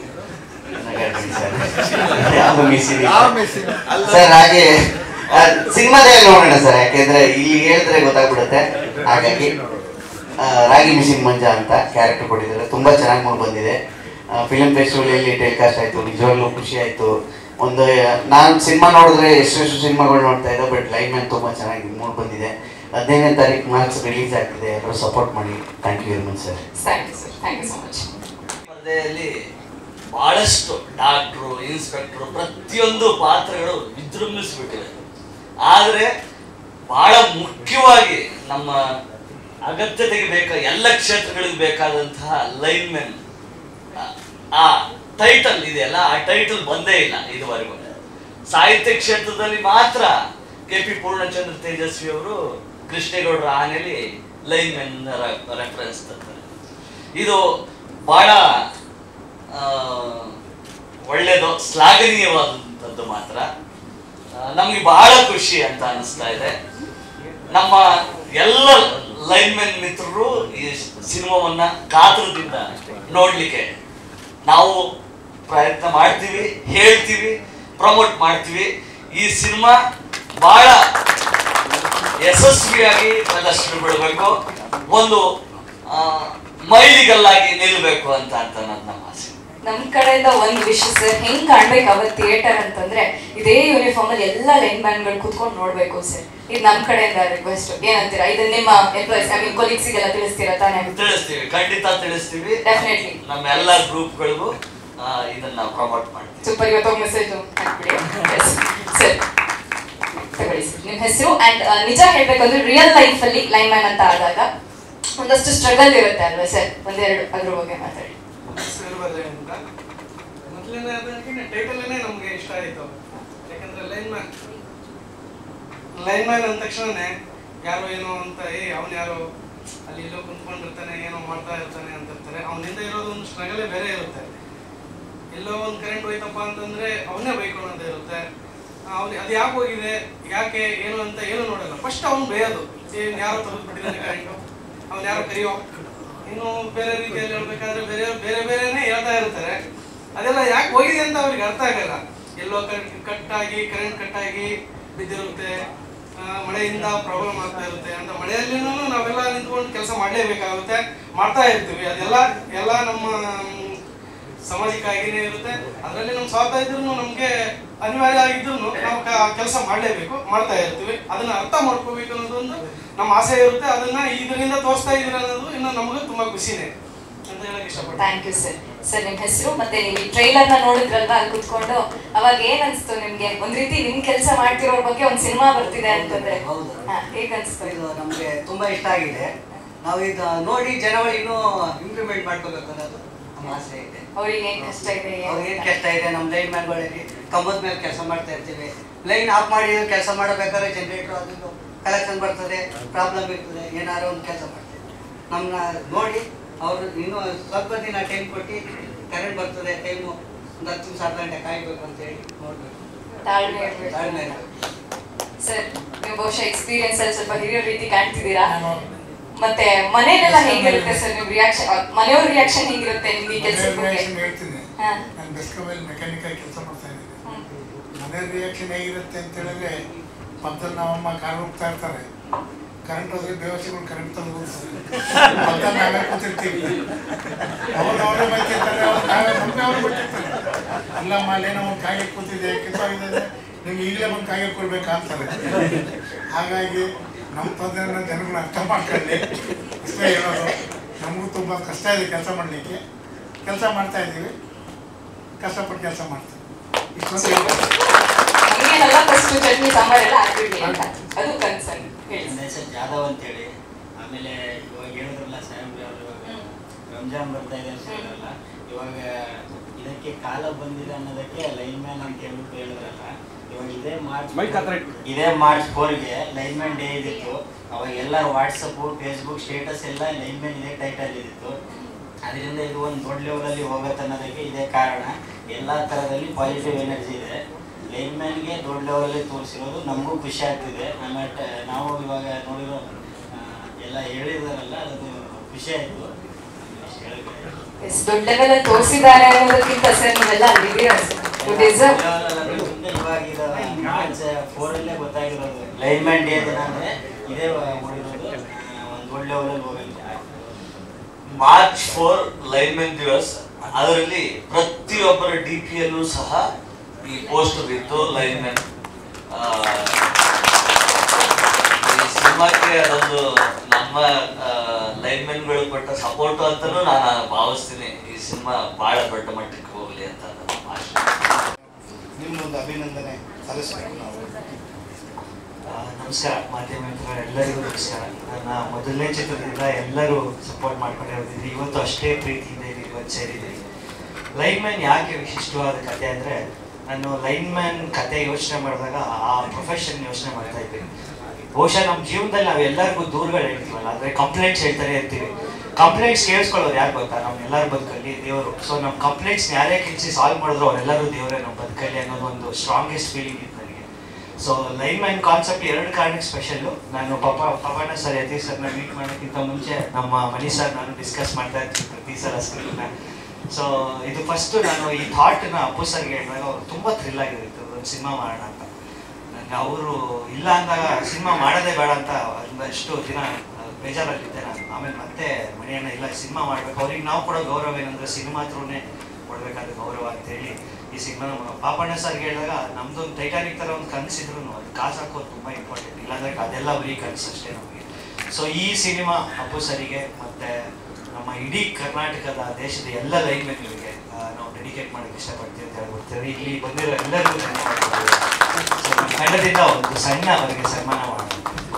ಯಾವ್ದು ಮಿಷಿನ್ ಸರ್ ಹಾಗೆ ಸಿನಿಮಾದಲ್ಲಿ ನೋಡೋಣ ಸರ್ ಯಾಕೆಂದ್ರೆ ಇಲ್ಲಿ ಹೇಳಿದ್ರೆ ಗೊತ್ತಾಗ್ಬಿಡುತ್ತೆ ಹಾಗಾಗಿ ಆ, ರಾಗಿ ಮಿಷಿನ್ ಮಂಜ ಅಂತ ಕ್ಯಾರೆಕ್ಟರ್ ಕೊಟ್ಟಿದ್ದಾರೆ ತುಂಬಾ ಚೆನ್ನಾಗಿ ಮೂಡ್ ಬಂದಿದೆ ಫಿಲ್ಮ್ ಫೆಸ್ಟಿವಲ್ ಅಲ್ಲಿ ಟೆಲಿಕಾಸ್ಟ್ ಆಯ್ತು ನಿಜವಾಗ್ಲೂ ಖುಷಿ ಆಯ್ತು ಒಂದು ನಾನು ಸಿನಿಮಾ ನೋಡಿದ್ರೆ ಎಷ್ಟೆಷ್ಟು ಸಿನಿಮಾಗಳು ನೋಡ್ತಾ ಇದ್ದೆ ಬಟ್ ಲೈನ್ ಮ್ಯಾನ್ ತುಂಬಾ ಚೆನ್ನಾಗಿ ಮೂಡ್ ಬಂದಿದೆ ಹದಿನೈದನೇ ತಾರೀಕು ಮಾರ್ಚ್ ರಿಲೀಸ್ ಆಗ್ತಿದೆ ಎಲ್ಲರೂ ಸಪೋರ್ಟ್ ಮಾಡಿ thank you very much sir thank you sir thank you so much ಸ್ಪರ್ಧೆಯಲ್ಲಿ ಬಹಳಷ್ಟು ಡಾಕ್ಟ್ರು ಇನ್ಸ್ಪೆಕ್ಟ್ರು ಪ್ರತಿಯೊಂದು ಪಾತ್ರಗಳು ವಿಜೃಂಭಿಸ್ಬಿಟ್ಟಿವೆ ಆದರೆ ಬಹಳ ಮುಖ್ಯವಾಗಿ ನಮ್ಮ ಅಗತ್ಯತೆಗೆ ಬೇಕಾ ಎಲ್ಲ ಕ್ಷೇತ್ರಗಳಿಗೆ ಬೇಕಾದಂತಹ ಲೈನ್ಮೆನ್ ಆ ಟೈಟಲ್ ಇದೆಯಲ್ಲ ಆ ಟೈಟಲ್ ಬಂದೇ ಇಲ್ಲ ಇದುವರೆಗೂ ಸಾಹಿತ್ಯ ಕ್ಷೇತ್ರದಲ್ಲಿ ಮಾತ್ರ ಕೆ ಪಿ ಪೂರ್ಣಚಂದ್ರ ತೇಜಸ್ವಿ ಅವರು ಕೃಷ್ಣೇಗೌಡರ ಆನೆಯಲ್ಲಿ ಲೈನ್ ಮೆನ್ ರೆಫರೆನ್ಸ್ ತಂತಾರೆ ಇದು ಬಹಳ ಆ, ಒಳ್ಳೆಯದು ಶ್ಲಾಘನೀಯವಾದಂಥದ್ದು ಮಾತ್ರ ಆ, ನಮ್ಗೆ ಬಹಳ ಖುಷಿ ಅಂತ ಅನಿಸ್ತಾ ಇದೆ ನಮ್ಮ ಎಲ್ಲ ಲೈನ್ಮೆನ್ ಮಿತ್ರರು ಈ ಸಿನಿಮಾವನ್ನ ಕಾತರದಿಂದ ನೋಡ್ಲಿಕ್ಕೆ ನಾವು ಪ್ರಯತ್ನ ಮಾಡ್ತೀವಿ ಹೇಳ್ತೀವಿ ಪ್ರಮೋಟ್ ಮಾಡ್ತೀವಿ ಈ ಸಿನಿಮಾ ಬಹಳ ಯಶಸ್ವಿಯಾಗಿ ಪ್ರದರ್ಶನಗೊಳ್ಬೇಕು ಒಂದು ಆ, ಮೈಲಿಗಲ್ಲಾಗಿ ನಿಲ್ಬೇಕು ಅಂತ ಅಂತ ನನ್ನ ಆಸೆ ನಮ್ ಕಡೆಯಿಂದ ಒಂದ್ ವಿಷಯ ಸರ್ ಹೆಂಗ್ ಕಾಣ್ಬೇಕು ಅವತ್ ಥಿಯೇಟರ್ ಅಂತಂದ್ರೆ ಇದೇ ಯೂನಿಫಾರ್ಮ್ ಅಲ್ಲಿ ಎಲ್ಲ ಲೈನ್ ಮ್ಯಾನ್ ಗಳು ಕುತ್ಕೊಂಡು ನೋಡ್ಬೇಕು ಸರ್ ಇದು ನಮ್ ಕಡೆಯಿಂದ ರಿಕ್ವೆಸ್ಟ್ ಏನಂತೀರಾ ಇದನ್ನ ನಿಮ್ಮ ಎಂಪ್ಲಾಯ್ಸ್ ಐ ಮೀನ್ ಕೊಲೀಗ್ಸ್ ಗೆಲ್ಲ ತಿಳಿಸ್ತೀರಾ ತಾನೇ ತಿಳಿಸ್ತೀವಿ ಖಂಡಿತ ತಿಳಿಸ್ತೀವಿ Definitely. ನಮ್ಮ ಎಲ್ಲ ಗ್ರೂಪ್ಗಳಿಗೂ ಇದನ್ನ ಪ್ರಮೋಟ್ ಮಾಡ್ತೀವಿ ಸೂಪರ್ ಇವತ್ತು ಮೆಸೇಜ್ ಹಾಕ್ಬಿಡಿ ಸರ್ ತಗೊಳ್ಳಿ ಸರ್ ನಿಮ್ಮ ಹೆಸರು ಅಂಡ್ ನಿಜ ಹೇಳ್ಬೇಕಂದ್ರೆ ರಿಯಲ್ ಲೈಫ್ ಅಲ್ಲಿ ಲೈನ್ ಮ್ಯಾನ್ ಅಂತ ಆದಾಗ ಒಂದಷ್ಟು ಸ್ಟ್ರಗಲ್ ಇರುತ್ತೆ ಅಲ್ವಾ ಸರ್ ಒಂದೆರಡು ಅದ್ರ ಬಗ್ಗೆ ಮಾತಾಡಿ ಸೇರ್ಬಲ್ಲೆ ಅಂತ ಮೊದಲನೇದಾಗಿ ಟೈಟಲ್ನೇ ನಮಗೆ ಇಷ್ಟ ಆಯಿತು ಯಾಕಂದ್ರೆ ಲೈನ್ ಮ್ಯಾನ್ ಲೈನ್ ಮ್ಯಾನ್ ಅಂದ ತಕ್ಷಣನೇ ಯಾರೋ ಏನೋ ಅಂತ ಏ ಅವನು ಯಾರೋ ಅಲ್ಲಿ ಎಲ್ಲೋ ಕುಂತ್ಕೊಂಡಿರ್ತಾನೆ ಏನೋ ಮಾಡ್ತಾ ಇರ್ತಾನೆ ಅಂತ ಇರ್ತಾರೆ ಅವನಿಂದ ಇರೋದು ಒಂದು ಸ್ಟ್ರಗಲೇ ಬೇರೆ ಇರುತ್ತೆ ಎಲ್ಲೋ ಒಂದು ಕರೆಂಟ್ ಹೋಯ್ತಪ್ಪ ಅಂತಂದ್ರೆ ಅವನೇ ಬೈಕೊಳ್ಳೋದು ಇರುತ್ತೆ ಅವ್ನು ಅದು ಯಾಕೆ ಹೋಗಿದೆ ಯಾಕೆ ಏನು ಅಂತ ಏನು ನೋಡಲ್ಲ ಫಸ್ಟ್ ಅವ್ನು ಬೇಯೋದು ಏನ್ ಯಾರೋ ತೆಗೆದು ಬಿಟ್ಟಿದ್ದಾನೆ ಕರೆಂಟು ಅವ್ನು ಯಾರೋ ಕರಿಯೋ ಇನ್ನು ಬೇರೆ ರೀತಿಯಲ್ಲಿ ಹೇಳ್ಬೇಕಾದ್ರೆ ಬೇರೆ ಬೇರೆ ಬೇರೆನೇ ಹೇಳ್ತಾ ಇರ್ತಾರೆ ಅದೆಲ್ಲ ಯಾಕೆ ಹೋಗಿದೆ ಅಂತ ಅವ್ರಿಗೆ ಅರ್ಥ ಆಗಲ್ಲ ಎಲ್ಲೋ ಕಟ್ ಆಗಿ ಕರೆಂಟ್ ಕಟ್ ಆಗಿ ಬಿದ್ದಿರುತ್ತೆ ಆ, ಮಳೆಯಿಂದ ಪ್ರಾಬ್ಲಮ್ ಆಗ್ತಾ ಇರುತ್ತೆ ಅಂತ ಮಳೆಯಲ್ಲಿನೂ ನಾವೆಲ್ಲ ನಿಂತ್ಕೊಂಡು ಕೆಲಸ ಮಾಡಲೇಬೇಕಾಗುತ್ತೆ ಮಾಡ್ತಾ ಇರ್ತೀವಿ ಅದೆಲ್ಲ ಎಲ್ಲ ನಮ್ಮ ಮ್, ಸಾಮಾಜಿಕ ಆಗಿನೇ ಇರುತ್ತೆ ಅದರಲ್ಲಿ ನಮ್ಮ ಸ್ವಾರ್ಥ ಇದ್ರೂ ನಮಗೆ ಅನಿವಾರ್ಯ ಆಗಿದ್ರು ನಾವು ಕೆಲಸ ಮಾಡಲೇಬೇಕು ಮಾಡ್ತಾ ಇರ್ತೀವಿ ಅದನ್ನ ಅರ್ಥ ಮಾಡ್ಕೋಬೇಕು ಅನ್ನೋದೊಂದು ನಮ್ಮ ಆಸೆ ಇರುತ್ತೆ ಅದನ್ನ ಇದರಿಂದ ತೋರಿಸ್ತಾ ಇದೀರ ಅನ್ನೋದು ಇನ್ನು ನಮಗೂ ತುಂಬಾ ಖುಷಿನೇ ಅಂತ ಹೇಳಕ್ ಇಷ್ಟಪಡ್ತೀನಿ ಥ್ಯಾಂಕ್ ಯು ಸರ್ ಸರ್ ನಿಮ್ಮ ಹೆಸರು ಮತ್ತೆ ನೀವು ಈ ಟ್ರೈಲರ್ ನ ನೋಡಿದ್ರಲ್ವಾ ಅಲ್ಲಿ ಕುತ್ಕೊಂಡು ಅವಾಗ ಏನ್ ಅನ್ಸ್ತು ನಿಮ್ಗೆ ಒಂದ್ ರೀತಿ ನಿಮ್ ಕೆಲಸ ಮಾಡ್ತಿರೋ ಬಗ್ಗೆ ಒಂದ್ ಸಿನಿಮಾ ಬರ್ತಿದೆ ಅಂತಂದ್ರೆ ಹಾ, ಹೇಗ್ ಅನ್ಸ್ತು ಇದು ನಮಗೆ ತುಂಬಾ ಇಷ್ಟ ಆಗಿದೆ ನಾವು ಇದು ನೋಡಿ ಜನಗಳು ಇನ್ನೂ ಇಂಪ್ಲಿಮೆಂಟ್ ಮಾಡ್ಕೋಬೇಕು ಅನ್ನೋದು ನಮ್ಮ ಆಸೆ ಇದೆ ಅವ್ರಿಗೆ ಏನ್ ಕಷ್ಟ ಇದೆ ಏನು ಅವ್ರಿಗೆ ಏನ್ ಅಂತ. ಕಷ್ಟ ಇದೆ ನಮ್ಮ ಲೈನ್ ಮ್ಯಾನ್ಗಳಲ್ಲಿ ಕಂಬದ ಮೇಲೆ ಕೆಲಸ ಮಾಡ್ತಾ ಇರ್ತೀವಿ ಲೈನ್ ಆಫ್ ಮಾಡಿ ಕೆಲಸ ಮಾಡಬೇಕಾದ್ರೆ ಜನರೇಟರ್ ಅದು ಕಲೆಕ್ಷನ್ ಬರ್ತದೆ ಪ್ರಾಬ್ಲಮ್ ಇರ್ತದೆ ಏನಾದ್ರು ಒಂದು ಕೆಲಸ ಮಾಡ್ತೀವಿ ನಮ್ಮನ್ನ ನೋಡಿ ಅವರು ಇನ್ನೂ ಸ್ವಲ್ಪ ದಿನ ಟೈಮ್ ಕೊಟ್ಟು ಕರೆಂಟ್ ಬರ್ತದೆ ಟೈಮು ಒಂದು ಹತ್ತು ನಿಮಿಷ ಅರ್ಧ ಗಂಟೆ ಕಾಯ್ಬೇಕು ಅಂತೇಳಿ ನೋಡ್ಬೇಕು ತಾಳ್ಮೆ ಇರ್ಬೇಕು. ತಾಳ್ಮೆ ಇರ್ಬೇಕು. ಸರ್ ನೀವು ಬಹುಶಃ ಎಕ್ಸ್ಪೀರಿಯನ್ಸ್ ಅಲ್ಲಿ ಸ್ವಲ್ಪ ಹಿರಿಯ ರೀತಿ ಕಾಣ್ತಿದ್ದೀರಾ ಮತ್ತೆ ಮನೇಲೆಲ್ಲ ಹೇಗಿರುತ್ತೆ ಸರ್ ನಿಮ್ ರಿಯಾಕ್ಷನ್ ಮನೆಯವ್ರ ರಿಯಾಕ್ಷನ್ ಹೇಗಿರುತ್ತೆ ನಿಮ್ಗೆ ಈ ಕೆಲ್ಸದ ಬಗ್ಗೆ ರಿಯಾಕ್ಷನ್ ಹೇಳ್ತೀನಿ ಹಾ. ನಾನು ಬೆಸ್ಕಮಲ್ಲಿ ಮೆಕ್ಯಾನಿಕಲ್ ಕೆಲಸ ಮಾಡ್ತಾ ಇದ್ದೀನಿ ಮನೆ ರಿಯಾಕ್ಷನ್ ಹೇಗಿರುತ್ತೆ ಅಂತ ಹೇಳಿದ್ರೆ ಪಕ್ಕದಲ್ಲಿ ನಮ್ಮಮ್ಮ ಕಾರ್ ಹೋಗ್ತಾ ಇರ್ತಾರೆ ಕರೆಂಟ್ ಹೋದ್ರೆ ಬೇವಸಿಗಳು ಕರೆಂಟ್ ತಂದು ಹೋಗ್ತಾರೆ ಪಕ್ಕದಲ್ಲಿ ನಾವೇ ಕೂತಿರ್ತೀವಿ ಅವ್ರು ಅವರೇ ಬೈತಿರ್ತಾರೆ ಅವ್ರು ನಾವೇ ಮಮ್ಮಿ ಅವ್ರು ಬಿಟ್ಟಿರ್ತಾರೆ ಅಲ್ಲಮ್ಮ ಅಲ್ಲೇನೋ ಒಂದು ಕಾಯಿಲೆ ಕೂತಿದೆ ಕಿತ್ತಾಗಿದೆ ನಿಮ್ಗೆ ಈಗಲೇ ಒಂದು ಕಾಯಿಲೆ ಕೊಡ್ಬೇಕಾ ಅಂತಾರೆ ಹಾಗಾಗಿ ನಮ್ಮ ತೊಂದರೆನ ಜನಗಳು ಅರ್ಥ ಮಾಡ್ಕೊಳ್ಳಿ ಅಷ್ಟೇ ಹೇಳೋದು ನಮಗೂ ತುಂಬ ಕಷ್ಟ ಇದೆ ಕೆಲಸ ಮಾಡಲಿಕ್ಕೆ ಕೆಲಸ ಮಾಡ್ತಾ ಇದ್ದೀವಿ ಕಷ್ಟಪಟ್ಟು ಕೆಲಸ ಮಾಡ್ತೀವಿ ಇಷ್ಟೊಂದು ಹೇಳ್ಬೋದು. ನಮಗೇನೆಲ್ಲ ಫಸ್ಟ್ ಚಟ್ನಿ ಸಾಂಬಾರೆಲ್ಲ ಹಾಕ್ಬಿಡ್ಲಿ ಅಂತ ಅದು ಕನ್ಸರ್ನ್ ಹೇಳಿ ನನ್ನ ಹೆಸರು ಜಾಧವ್ ಅಂತೇಳಿ ಆಮೇಲೆ ಇವಾಗ ಹೇಳಿದ್ರಲ್ಲ ಸಾಹೇಬ್ರೆ ಅವರು ಇವಾಗ ರಂಜಾನ್ ಬರ್ತಾ ಇದೆ ಅಂತ ಹೇಳಿದ್ರಲ್ಲ ಇವಾಗ ಇದಕ್ಕೆ ಕಾಲ ಬಂದಿದೆ ಅನ್ನೋದಕ್ಕೆ ಲೈನ್ ಮ್ಯಾನ್ ಅಂತ ಹೇಳ್ಬಿಟ್ಟು ಹೇಳಿದ್ರಲ್ಲ ಇವಾಗ ಇದೇ ಮಾರ್ಚ್ ಇದೇ ಮಾರ್ಚ್ ಫೋರ್ಗೆ ಲೈನ್ ಮ್ಯಾನ್ ಡೇ ಇದಿತ್ತು ಅವಾಗ ಎಲ್ಲ ವಾಟ್ಸಪ್ಪು ಫೇಸ್ಬುಕ್ ಸ್ಟೇಟಸ್ ಎಲ್ಲ ಲೈನ್ ಮ್ಯಾನ್ ಇದೇ ಟೈಟಲ್ ಇದಿತ್ತು ಅದರಿಂದ ಇದು ಒಂದು ದೊಡ್ಡ ಲೆವೆಲಲ್ಲಿ ಹೋಗುತ್ತೆ ಅನ್ನೋದಕ್ಕೆ ಇದೇ ಕಾರಣ ಎಲ್ಲ ಥರದಲ್ಲಿ ಪಾಸಿಟಿವ್ ಎನರ್ಜಿ ಇದೆ ಲೈನ್ ಮ್ಯಾನ್ಗೆ ದೊಡ್ಡ ಲೆವೆಲಲ್ಲಿ ತೋರಿಸಿರೋದು ನಮಗೂ ಖುಷಿ ಆಗ್ತಿದೆ ಆಮೇಲೆ ಟ- ನಾವು ಇವಾಗ ನೋಡಿರೋ ಆ, ಎಲ್ಲ ಹೇಳಿದಾರಲ್ಲ ಅದು ಖುಷಿ ಆಯಿತು ಇಷ್ಟು ಹೇಳಕ್ಕೆ ಎಸ್ ದೊಡ್ಡ ಲೆವೆಲ್ ಅಲ್ಲಿ ತೋರಿಸಿದ್ದಾರೆ ಅನ್ನೋದಕ್ಕಿಂತ ಸರ್ ನೀವೆಲ್ಲ ಅಲ್ಲಿದ್ದೀರಾ ಡಿಸರ್ವ್ ಇವಾಗ ಫೋರಲ್ಲೇ ಗೊತ್ತಾಗಿರೋದು ಲೈನ್ ಮ್ಯಾನ್ ಡೇ ದಿನ ಅಂದರೆ ಇದೇ ಓಡಿರೋದು ಒಂದು ದೊಡ್ಡ ಲೆವೆಲಲ್ಲಿ ಹೋಗೈತೆ ಮಾರ್ಚ್ ಫೋರ್ ಲೈನ್ಮೆನ್ ದಿವಸ್ ಅದರಲ್ಲಿ ಪ್ರತಿಯೊಬ್ಬರ ಡಿ ಪಿ ಯಲ್ಲೂ ಸಹ ಈ ಪೋಸ್ಟರ್ ಇತ್ತು ಲೈನ್ಮೆನ್ ಈ ಸಿನಿಮಾಕ್ಕೆ ಅದೊಂದು ನಮ್ಮ ಲೈನ್ಮೆನ್ಗಳು ಕೊಟ್ಟ ಸಪೋರ್ಟ್ ಅಂತಾನೂ ನಾನು ಭಾವಿಸ್ತೀನಿ ಈ ಸಿನಿಮಾ ಬಹಳ ದೊಡ್ಡ ಮಟ್ಟಕ್ಕೆ ಹೋಗ್ಲಿ ಅಂತ ನನ್ನ ಆಶೆ ನಿಮ್ಮೊಂದು ಅಭಿನಂದನೆ ಸಲ್ಲಿಸಬೇಕು ನಾವು ಆ, ನಮಸ್ಕಾರ ಮಾಧ್ಯಮ ಮಿತ್ರರು ಎಲ್ಲರಿಗೂ ನಮಸ್ಕಾರ ನನ್ನ ಮೊದಲನೇ ಚಿತ್ರದಿಂದ ಎಲ್ಲರೂ ಸಪೋರ್ಟ್ ಮಾಡ್ಕೊಂಡಿರೋದಿದೆ ಇವತ್ತು ಅಷ್ಟೇ ಪ್ರೀತಿಯಿಂದ ಇಲ್ಲಿ ಇವತ್ತು ಸೇರಿದ್ದೀರಿ ಲೈನ್ ಮ್ಯಾನ್ ಯಾಕೆ ವಿಶಿಷ್ಟವಾದ ಕತೆ ಅಂದರೆ ನಾನು ಲೈನ್ ಮ್ಯಾನ್ ಕತೆ ಯೋಚನೆ ಮಾಡಿದಾಗ ಆ ಪ್ರೊಫೆಷನ್ ಯೋಚನೆ ಮಾಡ್ತಾ ಇದ್ದೀನಿ ಬಹುಶಃ ನಮ್ಮ ಜೀವನದಲ್ಲಿ ನಾವು ಎಲ್ಲರಿಗೂ ದೂರಗಳು ಹೇಳ್ತೀವಲ್ಲ ಅಂದ್ರೆ ಕಂಪ್ಲೇಂಟ್ಸ್ ಹೇಳ್ತಾನೆ ಇರ್ತೀವಿ ಕಂಪ್ಲೇಂಟ್ಸ್ ಕೇಳಿಸ್ಕೊಳ್ಳೋರು ಯಾರು ಗೊತ್ತಾ ನಮ್ಮ ಎಲ್ಲರ ಬದುಕಲ್ಲಿ ದೇವರು ಸೊ ನಮ್ಮ ಕಂಪ್ಲೇಂಟ್ಸ್ ಯಾರೇ ಕೆಲಸ ಸಾಲ್ವ್ ಮಾಡಿದ್ರು ಅವರೆಲ್ಲರೂ ದೇವರೇ ನಮ್ಮ ಬದುಕಲ್ಲಿ ಅನ್ನೋದು ಒಂದು ಸ್ಟ್ರಾಂಗೆಸ್ಟ್ ಫೀಲಿಂಗ್ ಇತ್ತು ನನಗೆ ಸೊ ಲೈನ್ ಮೈನ್ ಕಾನ್ಸೆಪ್ಟ್ ಎರಡು ಕಾರಣಕ್ಕೆ ಸ್ಪೆಷಲ್ಲು ನಾನು ಪಾಪ ಪವನ ಸರ್ ಯತೀಶ್ ಸರ್ನ ಮೀಟ್ ಮಾಡೋಕ್ಕಿಂತ ಮುಂಚೆ ನಮ್ಮ ಮನಿ ಸರ್ ನಾನು ಡಿಸ್ಕಸ್ ಮಾಡ್ತಾ ಇರ್ತೀನಿ ಪ್ರತಿ ಸಲ ಸ್ಕ್ರೀನ್ನ ಸೊ ಇದು ಫಸ್ಟ್ ನಾನು ಈ ಥಾಟ್ನ ಅಪ್ಪು ಸರ್ಗೆ ಹೇಳಿದಾಗ ಅವ್ರು ತುಂಬ ಥ್ರಿಲ್ ಆಗಿರುತ್ತೆ ಒಂದು ಸಿನಿಮಾ ಮಾಡೋಣ ಅಂತ ನನಗೆ ಅವರು ಇಲ್ಲ ಅಂದಾಗ ಸಿನಿಮಾ ಮಾಡೋದೇ ಬೇಡ ಅಂತ ಒಂದಷ್ಟು ದಿನ ಬೇಜಾರಲ್ಲಿದ್ದೆ ನಾನು ಆಮೇಲೆ ಮತ್ತೆ ಮನೆಯನ್ನ ಇಲ್ಲ ಸಿನಿಮಾ ಮಾಡ್ಬೇಕು ಅವ್ರಿಗೆ ನಾವು ಕೊಡೋ ಗೌರವ ಏನಂದ್ರೆ ಸಿನಿಮಾ ಹತ್ರನೇ ಕೊಡ್ಬೇಕಾದ ಗೌರವ ಅಂತ ಹೇಳಿ ಈ ಸಿನಿಮಾ ಪಾಪಣ್ಣ ಸರ್ಗೆ ಹೇಳಿದಾಗ ನಮ್ದು ಒಂದು ಟೈಟಾನಿಕ್ ತರ ಒಂದು ಕನಸಿದ್ರು ಅದು ಕಾಸು ಹಾಕೋದು ತುಂಬಾ ಇಂಪಾರ್ಟೆಂಟ್ ಇಲ್ಲಾಂದ್ರೆ ಅದೆಲ್ಲ ಬರೀ ಕನಸು ಅಷ್ಟೇ ನಮಗೆ ಸೊ ಈ ಸಿನಿಮಾ ಅಪ್ಪು ಸರಿಗೆ ಮತ್ತೆ ನಮ್ಮ ಇಡೀ ಕರ್ನಾಟಕದ ದೇಶದ ಎಲ್ಲ ಲೈನ್ಮೆನ್ಗಳಿಗೆ ನಾವು ಡೆಡಿಕೇಟ್ ಮಾಡಕ್ಕೆ ಇಷ್ಟಪಡ್ತೀವಿ ಅಂತ ಹೇಳ್ಬಿಡ್ತೀವಿ ಇಲ್ಲಿ ಬಂದಿರೋ ಎಲ್ಲರಿಗೂ ಧನ್ಯವಾದಗಳು ಸೊ ನಮ್ಮ ತಂಡದಿಂದ ಒಂದು ಸಣ್ಣ ಅವರಿಗೆ ಸನ್ಮಾನ ಮಾಡೋಣ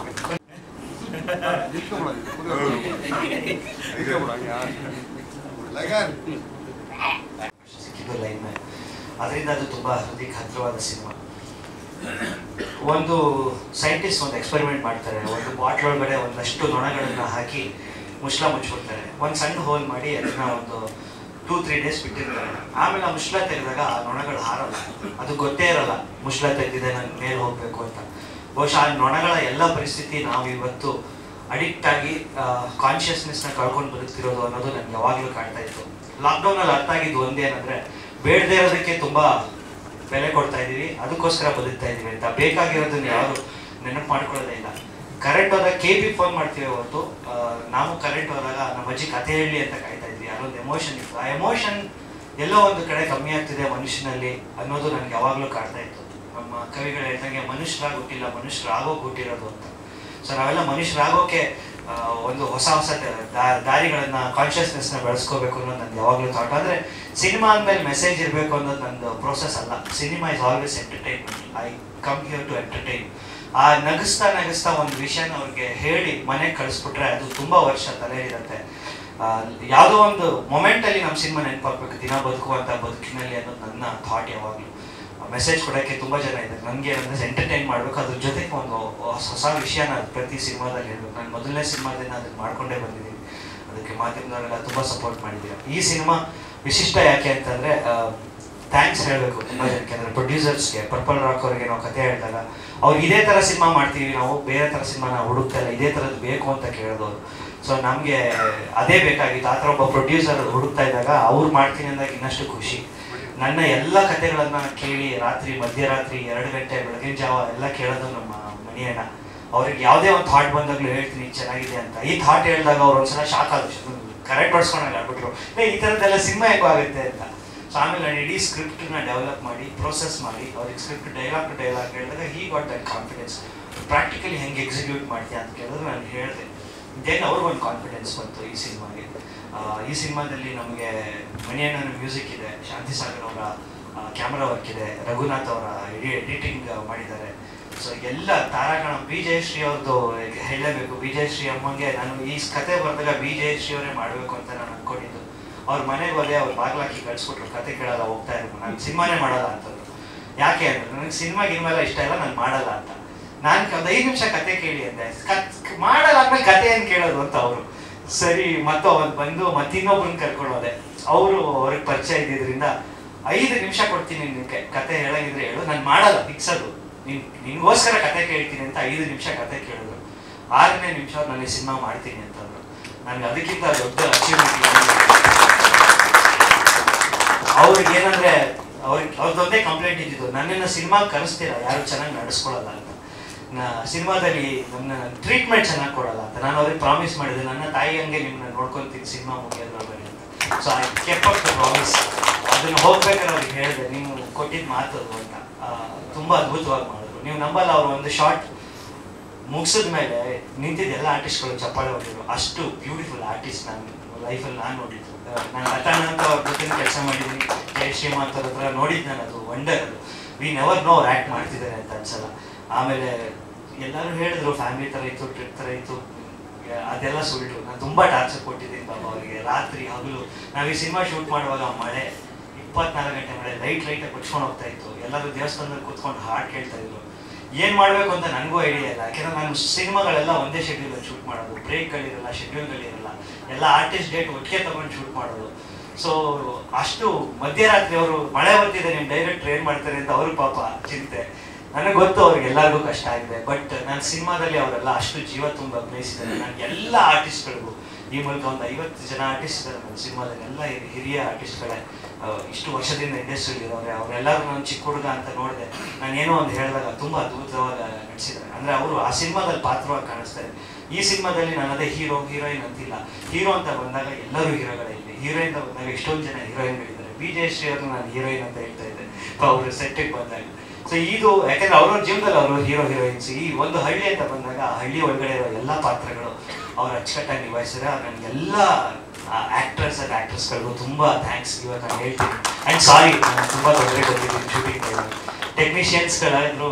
ಸಿಕ್ಕಿದ್ದು ಲೈನ್ ಮ್ಯಾನ್ ಅದರಿಂದ ಅದು ತುಂಬಾ ಹೃದಯಕ್ಕೆ ಹತ್ತಿರವಾದ ಸಿನಿಮಾ ಒಂದು ಸೈಂಟಿಸ್ಟ್ ಒಂದು ಎಕ್ಸ್ಪೆರಿಮೆಂಟ್ ಮಾಡ್ತಾರೆ ಒಂದು ಬಾಟ್ಲ್ ಒಳಗಡೆ ಒಂದಷ್ಟು ನೊಣಗಳನ್ನ ಹಾಕಿ ಮುಷ್ಲ ಮುಚ್ಚಿಬಿಡ್ತಾರೆ ಒಂದು ಸಣ್ಣ ಹೋಲ್ ಮಾಡಿ ಅದನ್ನ ಒಂದು ಟೂ ತ್ರೀ ಡೇಸ್ ಬಿಟ್ಟಿರ್ತಾರೆ ಆಮೇಲೆ ಆ ಮುಷ್ಲ ತೆಗೆದಾಗ ಆ ನೊಣಗಳು ಹಾರಲ್ಲ ಅದು ಗೊತ್ತೇ ಇರಲ್ಲ ಮುಷ್ಲ ತೆಗೆದಿದೆ ನಂಗೆ ಮೇಲೆ ಹೋಗ್ಬೇಕು ಅಂತ ಬಹುಶಃ ಆ ನೊಣಗಳ ಎಲ್ಲ ಪರಿಸ್ಥಿತಿ ನಾವು ಇವತ್ತು ಅಡಿಕ್ಟ್ ಆಗಿ ಕಾನ್ಶಿಯಸ್ನೆಸ್ನ ಕಳ್ಕೊಂಡು ಬದುಕ್ತಿರೋದು ಅನ್ನೋದು ನನ್ಗೆ ಯಾವಾಗಲೂ ಕಾಣ್ತಾ ಇತ್ತು ಲಾಕ್ಡೌನ್ ಅಲ್ಲಿ ಅರ್ಥ ಆಗಿದ್ದು ಒಂದೇನಂದ್ರೆ ಬೇಡದೇ ಇರೋದಕ್ಕೆ ತುಂಬಾ ಬೆಲೆ ಕೊಡ್ತಾ ಇದೀವಿ ಅದಕ್ಕೋಸ್ಕರ ಬದುಕ್ತಾ ಇದೀವಿ ಅಂತ ಬೇಕಾಗಿರೋದನ್ನ ಯಾರು ನೆನಪು ಮಾಡ್ಕೊಳ್ಳೋದೇ ಇಲ್ಲ ಕರೆಂಟ್ ಹೋದಾಗ ಕೆ ಬಿ ಫೋನ್ ಮಾಡ್ತೀವಿ ಹೊರತು ಆ, ನಾವು ಕರೆಂಟ್ ಹೋದಾಗ ನಮ್ಮ ಅಜ್ಜಿ ಕತೆ ಹೇಳಿ ಅಂತ ಕಾಯ್ತಾ ಇದ್ವಿ ಅಲ್ಲೊಂದು ಎಮೋಷನ್ ಇತ್ತು ಆ ಎಮೋಷನ್ ಎಲ್ಲೋ ಒಂದು ಕಡೆ ಕಮ್ಮಿ ಆಗ್ತಿದೆ ಮನುಷ್ಯನಲ್ಲಿ ಅನ್ನೋದು ನನಗೆ ಯಾವಾಗಲೂ ಕಾಡ್ತಾ ಇತ್ತು ನಮ್ಮ ಕವಿಗಳು ಹೇಳ್ದಂಗೆ ಮನುಷ್ಯರಾಗಿ ಹುಟ್ಟಿಲ್ಲ ಮನುಷ್ಯರಾಗೋಗಿ ಹುಟ್ಟಿರೋದು ಅಂತ ಸೊ ನಾವೆಲ್ಲ ಮನುಷ್ಯರಾಗೋಕೆ ಆ, ಒಂದು ಹೊಸ ಹೊಸ ದಾ- ದಾರಿಗಳನ್ನ ಕಾನ್ಶಿಯಸ್ನೆಸ್ ನ ಬೆಳೆಸ್ಕೋಬೇಕು ಅನ್ನೋದು ನಂದು ಯಾವಾಗಲೂ ಥಾಟ್ ಅಂದ್ರೆ ಸಿನಿಮಾ ಅಂದ್ಮೇಲೆ ಮೆಸೇಜ್ ಇರಬೇಕು ಅನ್ನೋದು ನಂದು ಪ್ರೋಸೆಸ್ ಅಲ್ಲ cinema is always entertainment I come here to entertain ಆ ನಗಿಸ್ತಾ ನಗಿಸ್ತಾ ಒಂದು ವಿಷಯನ ಅವ್ರಿಗೆ ಹೇಳಿ ಮನೆಗೆ ಕಳಿಸ್ಬಿಟ್ರೆ ಅದು ತುಂಬಾ ವರ್ಷ ತಲೆಯಲ್ಲಿರುತ್ತೆ ಆ, ಯಾವುದೋ ಒಂದು ಮೊಮೆಂಟ್ ಅಲ್ಲಿ ನಮ್ಮ ಸಿನಿಮಾ ನೆನಪಾಗ್ಬೇಕು ದಿನ ಬದುಕುವಂತ ಬದುಕಿನಲ್ಲಿ ಅನ್ನೋದು ನನ್ನ ಥಾಟ್ ಯಾವಾಗಲೂ ಮೆಸೇಜ್ ಕೊಡೋಕ್ಕೆ ತುಂಬಾ ಜನ ಇದ್ದಾರೆ ನನಗೆ ಏನಂದ್ರೆ ಎಂಟರ್ಟೈನ್ ಮಾಡ್ಬೇಕು ಅದ್ರ ಜೊತೆಗೆ ಒಂದು ಹೊಸ ಹೊಸ ವಿಷಯನ ಪ್ರತಿ ಸಿನಿಮಾದಲ್ಲಿ ಹೇಳ್ಬೇಕು ನಾನು ಮೊದಲನೇ ಸಿನಿಮಾದಿಂದ ಅದನ್ನ ಮಾಡ್ಕೊಂಡೇ ಬಂದಿದ್ದೀನಿ ಅದಕ್ಕೆ ಮಾಧ್ಯಮದವರೆಲ್ಲ ತುಂಬಾ ಸಪೋರ್ಟ್ ಮಾಡಿದ್ದೀರಾ ಈ ಸಿನಿಮಾ ವಿಶಿಷ್ಟ ಯಾಕೆ ಅಂತಂದ್ರೆ ಥ್ಯಾಂಕ್ಸ್ ಹೇಳಬೇಕು ತುಂಬಾ ಜನಕ್ಕೆ ಅಂದ್ರೆ ಪ್ರೊಡ್ಯೂಸರ್ಸ್ಗೆ ಪರ್ಪಲ್ ರಾಕ್ ಅವರಿಗೆ ನಾವು ಕತೆ ಹೇಳಿದಾಗ ಅವ್ರು ಇದೇ ತರ ಸಿನಿಮಾ ಮಾಡ್ತೀವಿ ನಾವು ಬೇರೆ ತರ ಸಿನಿಮಾ ನಾವು ಹುಡುಕ್ತಾ ಇಲ್ಲ ಇದೇ ತರದ್ದು ಬೇಕು ಅಂತ ಕೇಳಿದವರು ಸೊ ನಮಗೆ ಅದೇ ಬೇಕಾಗಿತ್ತು ಆ ಥರ ಒಬ್ಬ ಪ್ರೊಡ್ಯೂಸರ್ ಹುಡುಕ್ತಾ ಇದ್ದಾಗ ಅವ್ರು ಮಾಡ್ತೀನಿ ಅಂದಾಗ ಇನ್ನಷ್ಟು ಖುಷಿ ನನ್ನ ಎಲ್ಲ ಕತೆಗಳನ್ನ ಕೇಳಿ ರಾತ್ರಿ ಮಧ್ಯರಾತ್ರಿ ಎರಡು ಗಂಟೆ ಬೆಳಗಿನ ಜಾವ ಎಲ್ಲ ಕೇಳೋದು ನಮ್ಮ ಮಣಿಯಣ್ಣ ಅವ್ರಿಗೆ ಯಾವುದೇ ಒಂದು ಥಾಟ್ ಬಂದಾಗ್ಲೂ ಹೇಳ್ತೀನಿ ಇದ್ ಚೆನ್ನಾಗಿದೆ ಅಂತ ಈ ಥಾಟ್ ಹೇಳಿದಾಗ ಅವ್ರು ಒಂದ್ಸಲ ಶಾಕ್ ಆದ್ರು ಕರೆಕ್ಟ್ ಹೊಡ್ಸ್ಕೊಂಡಾಗ ಆಗ್ಬಿಟ್ರು ಏ ಈ ಥರದ್ದೆಲ್ಲ ಸಿನಿಮಾ ಹೇಗೋ ಆಗುತ್ತೆ ಅಂತ ಸೊ ಆಮೇಲೆ ನಾನು ಇಡೀ ಸ್ಕ್ರಿಪ್ಟ್ನ ಡೆವಲಪ್ ಮಾಡಿ ಪ್ರೋಸೆಸ್ ಮಾಡಿ ಅವ್ರಿಗೆ ಸ್ಕ್ರಿಪ್ಟ್ ಡೈಲಾಗ್ ಟು ಡೈಲಾಗ್ ಹೇಳಿದಾಗ he got that confidence practically ಹೆಂಗೆ ಎಕ್ಸಿಕ್ಯೂಟ್ ಮಾಡ್ತೀಯ ಅಂತ ಕೇಳಿದ್ರೆ ನಾನು ಹೇಳಿದೆ ದೆನ್ ಅವ್ರಿಗೊಂದು ಕಾನ್ಫಿಡೆನ್ಸ್ ಬಂತು ಈ ಸಿನಿಮಾಗೆ ಈ ಸಿನಿಮಾದಲ್ಲಿ ನಮಗೆ ಮಣಿಯಣ್ಣನ ಮ್ಯೂಸಿಕ್ ಇದೆ ಶಾಂತಿ ಸಾಗರ್ ಅವರ ಕ್ಯಾಮ್ರಾ ವರ್ಕ್ ಇದೆ ರಘುನಾಥ್ ಅವರ ಇಡೀ ಎಡಿಟಿಂಗ್ ಮಾಡಿದ್ದಾರೆ ಸೊ ಎಲ್ಲ ತಾರಾಗಣ ಬಿ ಜಯಶ್ರೀ ಅವ್ರದ್ದು ಹೇಳಲೇಬೇಕು ಬಿ ಜಯಶ್ರೀ ಅಮ್ಮಂಗೆ ನಾನು ಈ ಕತೆ ಬರೆದಾಗ ಬಿ ಜಯಶ್ರೀ ಅವರೇ ಮಾಡಬೇಕು ಅಂತ ನಾನು ಅನ್ಕೊಂಡಿದ್ದು ಅವ್ರ ಮನೆಗೆ ಹೋದೆ ಅವ್ರು ಬಾಗ್ಲಾಕಿ ಕಳ್ಸ್ಬಿಟ್ರು ಕತೆ ಕೇಳಲ್ಲ ಹೋಗ್ತಾ ಇರ್ಬೇಕು ನಾನು ಸಿನಿಮಾನೇ ಮಾಡಲ್ಲ ಅಂತಂದ್ರು ಯಾಕೆ ಅಂದ್ರೆ ನನಗೆ ಸಿನಿಮಾ ಗಿನ್ಮೆಲ್ಲ ಇಷ್ಟ ಇಲ್ಲ ನಾನು ಮಾಡಲ್ಲ ಅಂತ ನಾನು ಒಂದು ಐದು ನಿಮಿಷ ಕತೆ ಕೇಳಿ ಅಂದೆ ಕತ್ ಮಾಡಲ್ಲ ಆದ್ಮೇಲೆ ಕತೆ ಏನ್ ಕೇಳೋದು ಅಂತ ಅವರು ಸರಿ ಮತ್ತೆ ಅವತ್ತು ಬಂದು ಮತ್ತೆ ಇನ್ನೊಬ್ರನ್ನ ಕರ್ಕೊಂಡು ಹೋದೆ ಅವರು ಅವ್ರಿಗೆ ಪರಿಚಯ ಇದ್ದಿದ್ರಿಂದ ಐದು ನಿಮಿಷ ಕೊಡ್ತೀನಿ ನಿನ್ಗೆ ಕತೆ ಹೇಳಂಗಿದ್ರೆ ಹೇಳು ನಾನು ಮಾಡಲ್ಲ ಫಿಕ್ಸ್ ಅದು ನಿನ್ ನಿನ್ಗೋಸ್ಕರ ಕತೆ ಕೇಳ್ತೀನಿ ಅಂತ ಐದು ನಿಮಿಷ ಕತೆ ಕೇಳಿದ್ರು ಆರನೇ ನಿಮಿಷ ನಾನು ಸಿನಿಮಾ ಮಾಡ್ತೀನಿ ಅಂತಂದ್ರು ನನಗೆ ಅದಕ್ಕಿಂತ ದೊಡ್ಡ ಅಚೀವ್ಮೆಂಟ್ ಅವ್ರಿಗೆ ಏನಂದ್ರೆ ಅವ್ರಿಗೆ ಅವ್ರದ್ದೊಂದೇ ಕಂಪ್ಲೇಂಟ್ ಇದ್ದಿದ್ದು ನನ್ನನ್ನು ಸಿನಿಮಾ ಕರೆಸ್ತೀರ ಯಾರು ಚೆನ್ನಾಗಿ ನಡೆಸ್ಕೊಳಲ್ಲ ಅಂತ ನಾ ಸಿನಿಮಾದಲ್ಲಿ ನನ್ನ ಟ್ರೀಟ್ಮೆಂಟ್ ಚೆನ್ನಾಗಿ ಕೊಡಲ್ಲ ಅಂತ ನಾನು ಅವ್ರಿಗೆ ಪ್ರಾಮಿಸ್ ಮಾಡಿದೆ ನನ್ನ ತಾಯಿ ಹಂಗೆ ನಿಮ್ಮನ್ನ ನೋಡ್ಕೊಂತೀನಿ ಸಿನಿಮಾ ಮುಗಿಯೋದ್ರೊಳಗಡೆ ಅಂತ so I kept up the promise ಅದನ್ನ ಹೋಗ್ಬೇಕಾದ್ರೆ ಅವ್ರಿಗೆ ಹೇಳಿದೆ ನೀವು ಕೊಟ್ಟಿದ್ದು ಮಾತು ಅದು ಅಂತ ಆ, ತುಂಬಾ ಅದ್ಭುತವಾಗಿ ಮಾಡಿದ್ರು ನೀವು ನಂಬಲ್ಲ ಅವ್ರು ಒಂದು ಶಾರ್ಟ್ ಮುಗಿಸಿದ ಮೇಲೆ ನಿಂತಿದ್ದ ಎಲ್ಲ ಆರ್ಟಿಸ್ಟ್ಗಳು ಚಪ್ಪಾಳೆ ಹೊಡೆದ್ರು ಅಷ್ಟು ಬ್ಯೂಟಿಫುಲ್ ಆರ್ಟಿಸ್ಟ್ ನಾನು ಲೈಫಲ್ಲಿ ನಾನು ನೋಡಿದ್ದು ನಾನು ಅತಾನ ಅಂತ ಅವ್ರ ಜೊತೆ ಕೆಲಸ ಮಾಡಿದ್ದೀನಿ ಜಯ ಶ್ರೀಮಾಂತ್ ಅವ್ರ ಹತ್ರ ನೋಡಿದ್ದು ನಾನು ಅದು ವಂಡರ್ ಅದು ವಿ ನೆವರ್ ನೋ ಅವ್ರು ಆ್ಯಕ್ಟ್ ಮಾಡ್ತಿದ್ದಾರೆ ಅಂತ ಅನ್ಸಲ್ಲ ಆಮೇಲೆ ಎಲ್ಲರೂ ಹೇಳಿದ್ರು ಫ್ಯಾಮಿಲಿ ಥರ ಇತ್ತು ಟ್ರಿಪ್ ಥರ ಇತ್ತು ಅದೆಲ್ಲ ಸುಳ್ಳು ನಾನು ತುಂಬಾ ಟಾರ್ಚರ್ ಕೊಟ್ಟಿದ್ದೀನಿ ಬಾಬಾ ಅವರಿಗೆ ರಾತ್ರಿ ಹಗಲು ನಾವು ಈ ಸಿನಿಮಾ ಶೂಟ್ ಮಾಡುವಾಗ ಮಳೆ ಇಪ್ಪತ್ನಾಲ್ಕು ಗಂಟೆ ಮಳೆ ಲೈಟ್ ಲೈಟ್ ಕೊಚ್ಕೊಂಡು ಹೋಗ್ತಾ ಇತ್ತು ಎಲ್ಲರೂ ದೇವಸ್ಥಾನದಲ್ಲಿ ಕೂತ್ಕೊಂಡು ಹಾಡು ಕೇಳ್ತಾ ಇದ್ರು ಏನು ಮಾಡಬೇಕು ಅಂತ ನನಗೂ ಐಡಿಯಾ ಇಲ್ಲ ಯಾಕೆಂದ್ರೆ ನಾನು ಸಿನಿಮಾಗಳೆಲ್ಲ ಒಂದೇ ಶೆಡ್ಯೂಲಲ್ಲಿ ಶೂಟ್ ಮಾಡೋದು ಬ್ರೇಕ್ಗಳಿರಲ್ಲ ಶೆಡ್ಯೂಲ್ಗಳಿರಲ್ಲ ಎಲ್ಲ ಆರ್ಟಿಸ್ಟ್ ಡೇಟ್ ಒಟ್ಟಿಗೆ ತಗೊಂಡು ಶೂಟ್ ಮಾಡೋದು ಸೊ ಅಷ್ಟು ಮಧ್ಯರಾತ್ರಿ ಅವರು ಮಳೆ ಬರ್ತಿದೆ ನಿಮ್ಮ ಡೈರೆಕ್ಟರ್ ಏನು ಮಾಡ್ತಾರೆ ಅಂತ ಅವ್ರ ಪಾಪ ಚಿಂತೆ ನನಗೆ ಗೊತ್ತು ಅವ್ರಿಗೆ ಎಲ್ಲರಿಗೂ ಕಷ್ಟ ಆಗಿದೆ ಬಟ್ ನಾನು ಸಿನಿಮಾದಲ್ಲಿ ಅವರೆಲ್ಲ ಅಷ್ಟು ಜೀವ ತುಂಬ ಅಭಿನಯಿಸಿದ್ದಾರೆ ನಾನು ಎಲ್ಲ ಆರ್ಟಿಸ್ಟ್ಗಳಿಗೂ ಈ ಮೂಲಕ ಒಂದು ಐವತ್ತು ಜನ ಆರ್ಟಿಸ್ಟ್ ಇದ್ದಾರೆ ನನ್ನ ಸಿನಿಮಾದಲ್ಲಿ ಎಲ್ಲ ಹಿರಿ- ಹಿರಿಯ ಆರ್ಟಿಸ್ಟ್ಗಳೇ ಇಷ್ಟು ವರ್ಷದಿಂದ ಇಂಡಸ್ಟ್ರಿಯಲ್ಲಿ ಇರೋರೆ ಅವರೆಲ್ಲರೂ ನಾನು ಚಿಕ್ಕ ಹುಡುಗ ಅಂತ ನೋಡಿದೆ ನಾನು ಏನೋ ಒಂದು ಹೇಳಿದಾಗ ತುಂಬ ಅದ್ಭುತವಾಗಿ ನಟಿಸಿದ್ದಾರೆ ಅಂದರೆ ಅವರು ಆ ಸಿನಿಮಾದಲ್ಲಿ ಪಾತ್ರವಾಗಿ ಕಾಣಿಸ್ತಾರೆ ಈ ಸಿನಿಮಾದಲ್ಲಿ ನಾನು ಅದೇ ಹೀರೋ ಹೀರೋಯಿನ್ ಅಂತಿಲ್ಲ ಹೀರೋ ಅಂತ ಬಂದಾಗ ಎಲ್ಲರೂ ಹೀರೋಗಳೇ ಇಲ್ಲಿ ಹೀರೋಯಿನ್ ಅಂತ ಬಂದಾಗ ಎಷ್ಟೊಂದು ಜನ ಹೀರೋಯಿನ್ಗಳಿದ್ದಾರೆ ಬಿ ಜಯಶ್ರೀ ಅವರು ನಾನು ಹೀರೋಯಿನ್ ಅಂತ ಹೇಳ್ತಾ ಇದ್ದೆ ಅವರು ಸೆಟ್ಟಿಗೆ ಬಂದಾಗ ಸೊ ಇದು ಯಾಕಂದ್ರೆ ಅವ್ರ ಜೀವನದಲ್ಲಿ ಅವರು ಹೀರೋ ಹೀರೋಯಿನ್ಸ್ ಈ ಒಂದು ಹಳ್ಳಿ ಅಂತ ಬಂದಾಗ ಆ ಹಳ್ಳಿ ಒಳಗಡೆ ಇರೋ ಎಲ್ಲ ಪಾತ್ರಗಳು ಅವ್ರು ಅಚ್ಚುಕಟ್ಟಾಗಿ ನಿಭಾಯಿಸಿದ್ರೆ ನನಗೆ ಎಲ್ಲ ಆಕ್ಟರ್ಸ್ ಅಂಡ್ ಆಕ್ಟ್ರೆಸ್ಗಳಿಗೂ ತುಂಬ ಥ್ಯಾಂಕ್ಸ್ ಇವಾಗ ನಾನು ಹೇಳ್ತೀನಿ ಆ್ಯಂಡ್ ಸಾರಿ ನಾನು ತುಂಬ ತೊಂದರೆ ಕೊಟ್ಟಿದ್ದೀನಿ ಶೂಟಿಂಗ್ ಟೆಕ್ನಿಷಿಯನ್ಸ್ಗಳಾದ್ರು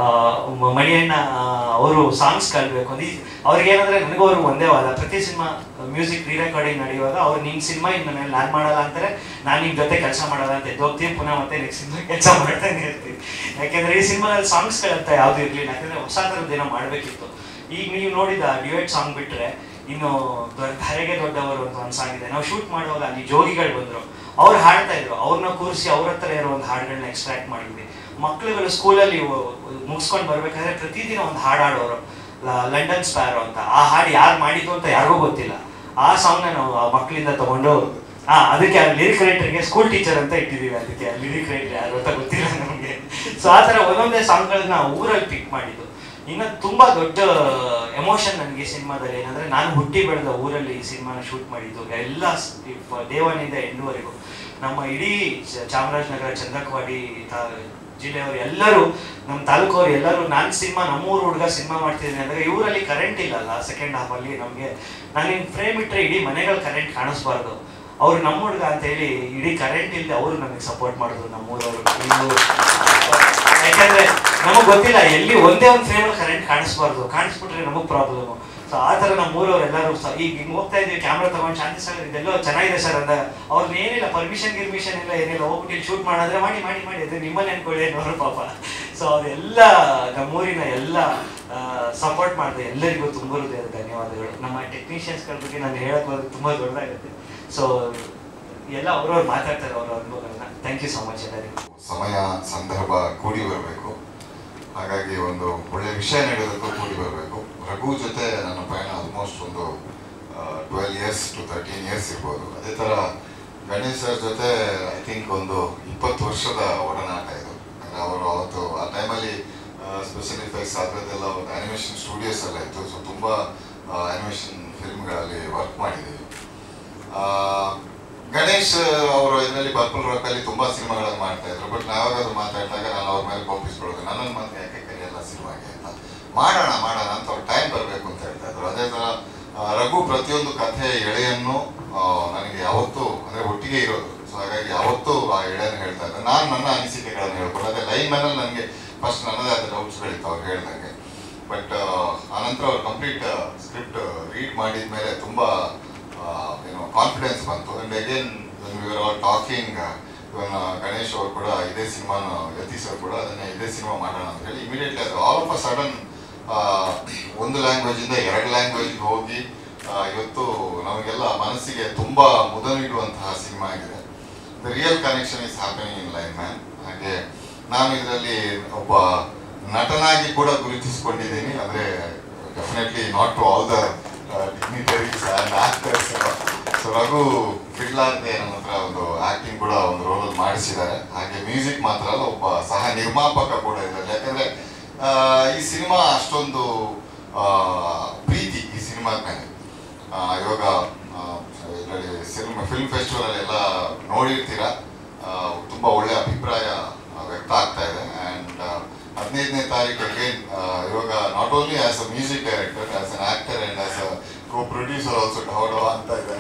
ಮಣಿಯಣ್ಣ ಅವರು ಸಾಂಗ್ಸ್ ಕಲ್ಬೇಕು ಅಂದ್ರೆ ಅವ್ರಿಗೆ ಏನಂದ್ರೆ ನನಗೂ ಅವ್ರಿಗೆ ಒಂದೇ ವಾದ ಪ್ರತಿ ಸಿನಿಮಾ ಮ್ಯೂಸಿಕ್ ರೀ ರೆಕಾರ್ಡಿಂಗ್ ನಡೆಯುವಾಗ ಅವ್ರು ನಿಮ್ ಸಿನಿಮಾ ಇನ್ನು ಮೇಲೆ ನಾನು ಮಾಡಲ್ಲ ಅಂತಾರೆ ನಾನು ನಿಮ್ ಜೊತೆ ಕೆಲಸ ಮಾಡಲ್ಲ ಅಂತ ಎದ್ದೋಗ್ತೀನಿ ಪುನಃ ಮತ್ತೆ ನೆಕ್ಸ್ಟ್ ಸಿನಿಮಾ ಕೆಲಸ ಮಾಡ್ತಾನೆ ಇರ್ತೀನಿ ಯಾಕೆಂದ್ರೆ ಈ ಸಿನಿಮಾದಲ್ಲಿ ಸಾಂಗ್ಸ್ಗಳಂತ ಯಾವ್ದು ಇರ್ಲಿಲ್ಲ ಯಾಕಂದ್ರೆ ಹೊಸ ಥರದ್ದೇನೋ ಮಾಡಬೇಕಿತ್ತು ಈಗ ನೀವು ನೋಡಿದ ಡ್ಯುಯೆಟ್ ಸಾಂಗ್ ಬಿಟ್ರೆ ಇನ್ನು ದೊಡ್ಡ ಧರೆಗೆ ದೊಡ್ಡವರು ಅಂತ ಒಂದು ಸಾಂಗ್ ಇದೆ ನಾವು ಶೂಟ್ ಮಾಡುವಾಗ ಅಲ್ಲಿ ಜೋಗಿಗಳು ಬಂದ್ರು ಅವ್ರು ಹಾಡ್ತಾ ಇದ್ರು ಅವ್ರನ್ನ ಕೂರಿಸಿ ಅವ್ರ ಹತ್ರ ಇರೋ ಒಂದು ಹಾಡುಗಳನ್ನ ಎಕ್ಸ್ಟ್ರಾಕ್ಟ್ ಮಾಡಿದ್ವಿ ಮಕ್ಳುಗಳು ಸ್ಕೂಲಲ್ಲಿ ಮುಗಿಸ್ಕೊಂಡು ಬರ್ಬೇಕಾದ್ರೆ ಪ್ರತಿದಿನ ಒಂದು ಹಾಡು ಹಾಡೋರು ಲ- ಲಂಡನ್ ಸ್ಪ್ಯಾರೋ ಅಂತ ಆ ಹಾಡು ಯಾರು ಮಾಡಿದ್ದು ಅಂತ ಯಾರಿಗೂ ಗೊತ್ತಿಲ್ಲ ಆ ಸಾಂಗ್ನ ನಾವು ಆ ಮಕ್ಕಳಿಂದ ತಗೊಂಡು ಆ ಅದಕ್ಕೆ ಲಿರಿಕ್ ರೈಟರ್ಗೆ ಸ್ಕೂಲ್ ಟೀಚರ್ ಅಂತ ಇಟ್ಟಿದ್ದೀವಿ ಅದಕ್ಕೆ ಲಿರಿಕ್ ರೈಟರ್ ಯಾರು ಅಂತ ಗೊತ್ತಿಲ್ಲ ನಮಗೆ ಸೊ ಆ ಥರ ಒಂದೊಂದೇ ಸಾಂಗ್ಗಳನ್ನ ಊರಲ್ಲಿ ಪಿಕ್ ಮಾಡಿದ್ದು ಇನ್ನು ತುಂಬಾ ದೊಡ್ಡ ಎಮೋಷನ್ ನನಗೆ ಈ ಸಿನಿಮಾದಲ್ಲಿ ಏನಂದ್ರೆ ನಾನು ಹುಟ್ಟಿ ಬೆಳೆದ ಊರಲ್ಲಿ ಈ ಸಿನಿಮಾನ ಶೂಟ್ ಮಾಡಿದ್ದು ಎಲ್ಲ ದೇವನಿಂದ ಎಂಡುವರೆಗೂ ನಮ್ಮ ಇಡೀ ಚ- ಚಾಮರಾಜನಗರ ಚಂದ್ರಕವಾಡಿ ತಾ- ಜಿಲ್ಲೆಯವರು ಎಲ್ಲರೂ ನಮ್ಮ ತಾಲೂಕವ್ರು ಎಲ್ಲರೂ ನಾನು ಸಿನಿಮಾ ನಮ್ಮೂರು ಹುಡುಗ ಸಿನಿಮಾ ಮಾಡ್ತಿದ್ದೀನಿ ಅಂದ್ರೆ ಇವರಲ್ಲಿ ಕರೆಂಟ್ ಇಲ್ಲಲ್ಲ ಸೆಕೆಂಡ್ ಹಾಫ್ ಅಲ್ಲಿ ನಮಗೆ ನಾನು ಹಿಂಗೆ ಫ್ರೇಮ್ ಇಟ್ಟರೆ ಇಡೀ ಮನೆಗಳ ಕರೆಂಟ್ ಕಾಣಿಸ್ಬಾರ್ದು ಅವ್ರು ನಮ್ಮ ಹುಡುಗ ಅಂತ ಹೇಳಿ ಇಡೀ ಕರೆಂಟ್ ಇಲ್ಲದೆ ಅವರು ನಮಗೆ ಸಪೋರ್ಟ್ ಮಾಡಿದ್ರು ನಮ್ಮೂರವರು ಇನ್ನು ಯಾಕಂದ್ರೆ ನಮಗ್ ಗೊತ್ತಿಲ್ಲ ಎಲ್ಲಿ ಒಂದೇ ಒಂದು ಫ್ರೇಮ್ ಅಲ್ಲಿ ಕರೆಂಟ್ ಕಾಣಿಸ್ಬಾರ್ದು ಕಾಣಿಸ್ಬಿಟ್ರೆ ನಮಗ್ ಪ್ರಾಬ್ಲಮ್ ಸೊ ಆ ತರ ನಮ್ಮ ಊರವ್ರು ಎಲ್ಲರೂ ಸ- ಈಗ ಹಿಂಗ್ ಹೋಗ್ತಾ ಇದೀವಿ ಕ್ಯಾಮ್ರಾ ತಗೊಂಡು ಶಾಂತಿ ಸಾಗರ್ ಇದೆಲ್ಲೋ ಚೆನ್ನಾಗಿದೆ ಸರ್ ಅಂದಾಗ ಅವ್ರನ್ನ ಏನಿಲ್ಲ ಪರ್ಮಿಷನ್ ಗಿರ್ಮಿಷನ್ ಇಲ್ಲ ಏನಿಲ್ಲ ಹೋಗ್ಬಿಟ್ಟು ಇಲ್ಲಿ ಶೂಟ್ ಮಾಡಿದ್ರೆ ಮಾಡಿ ಮಾಡಿ ಮಾಡಿ ಅದು ನಿಮ್ಮಲ್ಲಿ ಅನ್ಕೊಳ್ಳಿ ಅನ್ನೋರು ಪಾಪ ಸೊ ಅವರೆಲ್ಲ ನಮ್ಮೂರಿನ ಎಲ್ಲ ಸಪೋರ್ಟ್ ಮಾಡಿದೆ ಎಲ್ಲರಿಗೂ ತುಂಬ ಹೃದಯದ ಧನ್ಯವಾದಗಳು ನಮ್ಮ ಟೆಕ್ನಿಷಿಯನ್ಸ್ಗಳ ಬಗ್ಗೆ ನಾನು ಹೇಳಕ್ ಹೋದ್ರೆ ತುಂಬಾ ದೊಡ್ಡದಾಗುತ್ತೆ ಸೊ ಎಲ್ಲ ಅವ್ರವ್ರು ಮಾತಾಡ್ತಾರೆ ಅವ್ರ ಅನುಭವಗಳನ್ನ ಥ್ಯಾಂಕ್ ಯು ಸೊ ಮಚ್ ಎಲ್ಲರಿಗೂ ಸಮಯ ಸಂದರ್ಭ ಕೂಡಿ ಬರಬೇಕು ಹಾಗಾಗಿ ಒಂದು ಒಳ್ಳೆ ವಿಷಯ ನೀಡೋದಕ್ಕೂ ಕೂಡಿ ಬರಬೇಕು ರಘು ಜೊತೆ ನನ್ನ ಪಯಣ ಆಲ್ಮೋಸ್ಟ್ ಒಂದು twelve years to thirteen years ಇರ್ಬೋದು ಅದೇ ಥರ ಗಣೇಶ್ ಸರ್ ಜೊತೆ ಐ ಥಿಂಕ್ ಒಂದು ಇಪ್ಪತ್ತು ವರ್ಷದ ಒಡನಾಟ ಇದು ಅಂದರೆ ಅವರು ಅವತ್ತು ಆ ಟೈಮಲ್ಲಿ ಸ್ಪೆಷಲ್ ಎಫೆಕ್ಟ್ಸ್ ಅದರದ್ದೆಲ್ಲ ಒಂದು ಅನಿಮೇಷನ್ ಸ್ಟುಡಿಯೋಸ್ ಎಲ್ಲ ಇತ್ತು ಸೊ ತುಂಬ ಅನಿಮೇಷನ್ ಫಿಲ್ಮ್ಗಳಲ್ಲಿ ವರ್ಕ್ ಮಾಡಿದ್ದೀವಿ ಆ, ಗಣೇಶ್ ಅವರು ಇದರಲ್ಲಿ ಪರ್ಪಲ್ ರಾಕ್ ಅಲ್ಲಿ ತುಂಬಾ ಸಿನಿಮಾಗಳನ್ನು ಮಾಡ್ತಾ ಇದ್ರು ಬಟ್ ನಾವಾಗಾದ್ರೂ ಮಾತಾಡಿದಾಗ ನಾನು ಅವ್ರ ಮೇಲೆ ಕೋಪಿಸ್ಕೊಳ್ಳೋದು ನನ್ನನ್ನು ಮಾತ್ರ ಯಾಕೆ ಕರೆಯಲ್ಲ ಸಿನಿಮಾಗೆ ಅಂತ ಮಾಡೋಣ ಮಾಡೋಣ ಅಂತ ಅವ್ರು ಟೈಮ್ ಬರಬೇಕು ಅಂತ ಹೇಳ್ತಾ ಇದ್ರು ಅದೇ ತರ ಆ, ರಘು ಪ್ರತಿಯೊಂದು ಕಥೆಯ ಎಳೆಯನ್ನು ಆ, ನನಗೆ ಯಾವತ್ತೂ ಅಂದ್ರೆ ಒಟ್ಟಿಗೆ ಇರೋದು ಸೊ ಹಾಗಾಗಿ ಯಾವತ್ತೂ ಆ ಎಳೆಯನ್ನು ಹೇಳ್ತಾ ಇದ್ದೆ ನಾನು ನನ್ನ ಅನಿಸಿಕೆಗಳನ್ನು ಹೇಳ್ಕೊಂಡು ಅದೇ ಲೈನ್ ಮೇಲೆ ನನಗೆ ಫಸ್ಟ್ ನನ್ನದೇ ಆದ ಡೌಟ್ಸ್ಗಳಿತ್ತು ಅವ್ರು ಹೇಳ್ದಂಗೆ ಬಟ್ ಆನಂತರ ಅವ್ರು ಕಂಪ್ಲೀಟ್ ಸ್ಕ್ರಿಪ್ಟ್ ರೀಡ್ ಮಾಡಿದ ಮೇಲೆ ತುಂಬಾ ಏನೋ ಕಾನ್ಫಿಡೆನ್ಸ್ ಬಂತು and again we're all talking even Ganesh ಅವರು ಕೂಡ ಇದೇ ಸಿನಿಮಾನ ಯತೀಶ್ ಅವರು ಕೂಡ ಅದನ್ನೇ ಇದೇ ಸಿನಿಮಾ ಮಾಡೋಣ ಅಂತ ಹೇಳಿ ಇಮಿಡಿಯೇಟ್ಲಿ ಅದು ಆಲ್ ಆಫ್ ಅ ಸಡನ್ ಒಂದು ಲ್ಯಾಂಗ್ವೇಜ್ ಇಂದ ಎರಡು ಲ್ಯಾಂಗ್ವೇಜ್ ಹೋಗಿ ಆ, ಇವತ್ತು ನಮಗೆಲ್ಲ ಮನಸ್ಸಿಗೆ ತುಂಬಾ ಮುದ ನೀಡುವಂತಹ ಸಿನಿಮಾ ಆಗಿದೆ the real connection is happening in lineman ಹಾಗೆ ನಾನು ಇದರಲ್ಲಿ ಒಬ್ಬ ನಟನಾಗಿ ಕೂಡ ಗುರುತಿಸಿಕೊಂಡಿದ್ದೀನಿ ಅಂದ್ರೆ definitely not to all the dignitaries and actors so Raghu ಬಿಡ್ಲಾರ್ದೆ ನನ್ನ ಹತ್ರ ಒಂದು ಆಕ್ಟಿಂಗ್ ಕೂಡ ಒಂದು ರೋಲಲ್ಲಿ ಮಾಡಿಸಿದ್ದಾರೆ ಹಾಗೆ ಮ್ಯೂಸಿಕ್ ಮಾತ್ರ ಅಲ್ಲ ಒಬ್ಬ ಸಹ ನಿರ್ಮಾಪಕ ಕೂಡ ಇದರಲ್ಲಿ ಯಾಕಂದ್ರೆ ಆ, ಈ ಸಿನಿಮಾ ಅಷ್ಟೊಂದು ಆ, ಪ್ರೀತಿ ಈ ಸಿನಿಮಾದ ಮೇಲೆ ಆ, ಇವಾಗ ಇದರಲ್ಲಿ ಸಿನಿಮಾ ಫಿಲ್ಮ್ ಫೆಸ್ಟಿವಲ್ ಎಲ್ಲ ನೋಡಿರ್ತೀರಾ ಆ, ತುಂಬಾ ಒಳ್ಳೆ ಅಭಿಪ್ರಾಯ ಆ, ವ್ಯಕ್ತ ಆಗ್ತಾ ಇದೆ ಅಂಡ್ ಹದಿನೈದನೇ ತಾರೀಕು ಅಗೇನ್ ಇವಾಗ not only as a music director as an actor and as a co producer also ಡೌಡೋ ಅಂತ ಇದೆ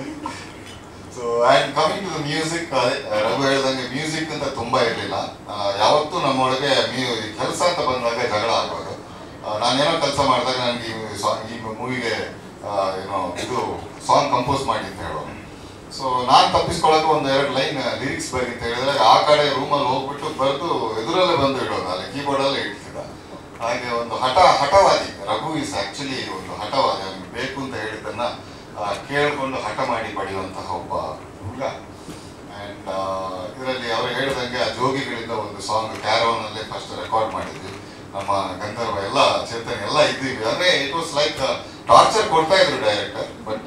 so and coming to the music Raghu ಹೇಳ್ದಂಗೆ ಮ್ಯೂಸಿಕ್ ಅಂತ ತುಂಬಾ ಇರಲಿಲ್ಲ ಯಾವತ್ತೂ ನಮ್ಮೊಳಗೆ ಮ್ಯೂ ಕೆಲಸ ಅಂತ ಬಂದಾಗ ಜಗಳ ಆಗೋದು ಆ, ನಾನೇನೋ ಕೆಲಸ ಮಾಡಿದಾಗ ನನಗೆ ಈ ಸಾಂಗ್ ಈ ಮೂವಿಗೆ ಏನೋ ಇದು ಸಾಂಗ್ ಕಂಪೋಸ್ ಮಾಡಿ ಅಂತ ಹೇಳೋನು ಸೊ ನಾನು ತಪ್ಪಿಸ್ಕೊಳಕ್ಕೆ ಒಂದು ಎರಡು ಲೈನ್ ಲಿರಿಕ್ಸ್ ಬರಿ ಅಂತ ಹೇಳಿದ್ರೆ ಆ ಕಡೆ ರೂಮಲ್ಲಿ ಹೋಗ್ಬಿಟ್ಟು ಬರೆದು ಎದುರಲ್ಲೇ ಬಂದು ಇಡೋದು ಅಲ್ಲಿ ಕೀಬೋರ್ಡಲ್ಲೇ ಇಡ್ತಿದ್ದ ಹಾಗೆ ಒಂದು ಹಠ ಹಠವಾದಿ ರಘು ಇಸ್ ಆಕ್ಚುಲಿ ಒಂದು ಹಠವಾದಿ ಅವನಿಗೆ ಬೇಕು ಅಂತ ಹೇಳಿದ್ದನ್ನ ಆ, ಕೇಳ್ಕೊಂಡು ಹಠ ಮಾಡಿ ಪಡೆಯುವಂತಹ ಒಬ್ಬ ಹುಡುಗ ಅಂಡ್ ಇದರಲ್ಲಿ ಅವರು ಹೇಳಿದಂಗೆ ಆ ಜೋಗಿಗಳಿಂದ ಒಂದು ಸಾಂಗ್ ಕ್ಯಾರವನ್ ಅಲ್ಲೇ ಫಸ್ಟ್ ರೆಕಾರ್ಡ್ ಮಾಡಿದ್ವಿ ನಮ್ಮ ಗಂಧರ್ವ ಎಲ್ಲ ಚೇತನ್ ಎಲ್ಲ ಇದ್ದೀವಿ ಅಂದ್ರೆ ಇಟ್ ವಾಸ್ ಲೈಕ್ ಟಾರ್ಚರ್ ಕೊಡ್ತಾ ಇದ್ರು director but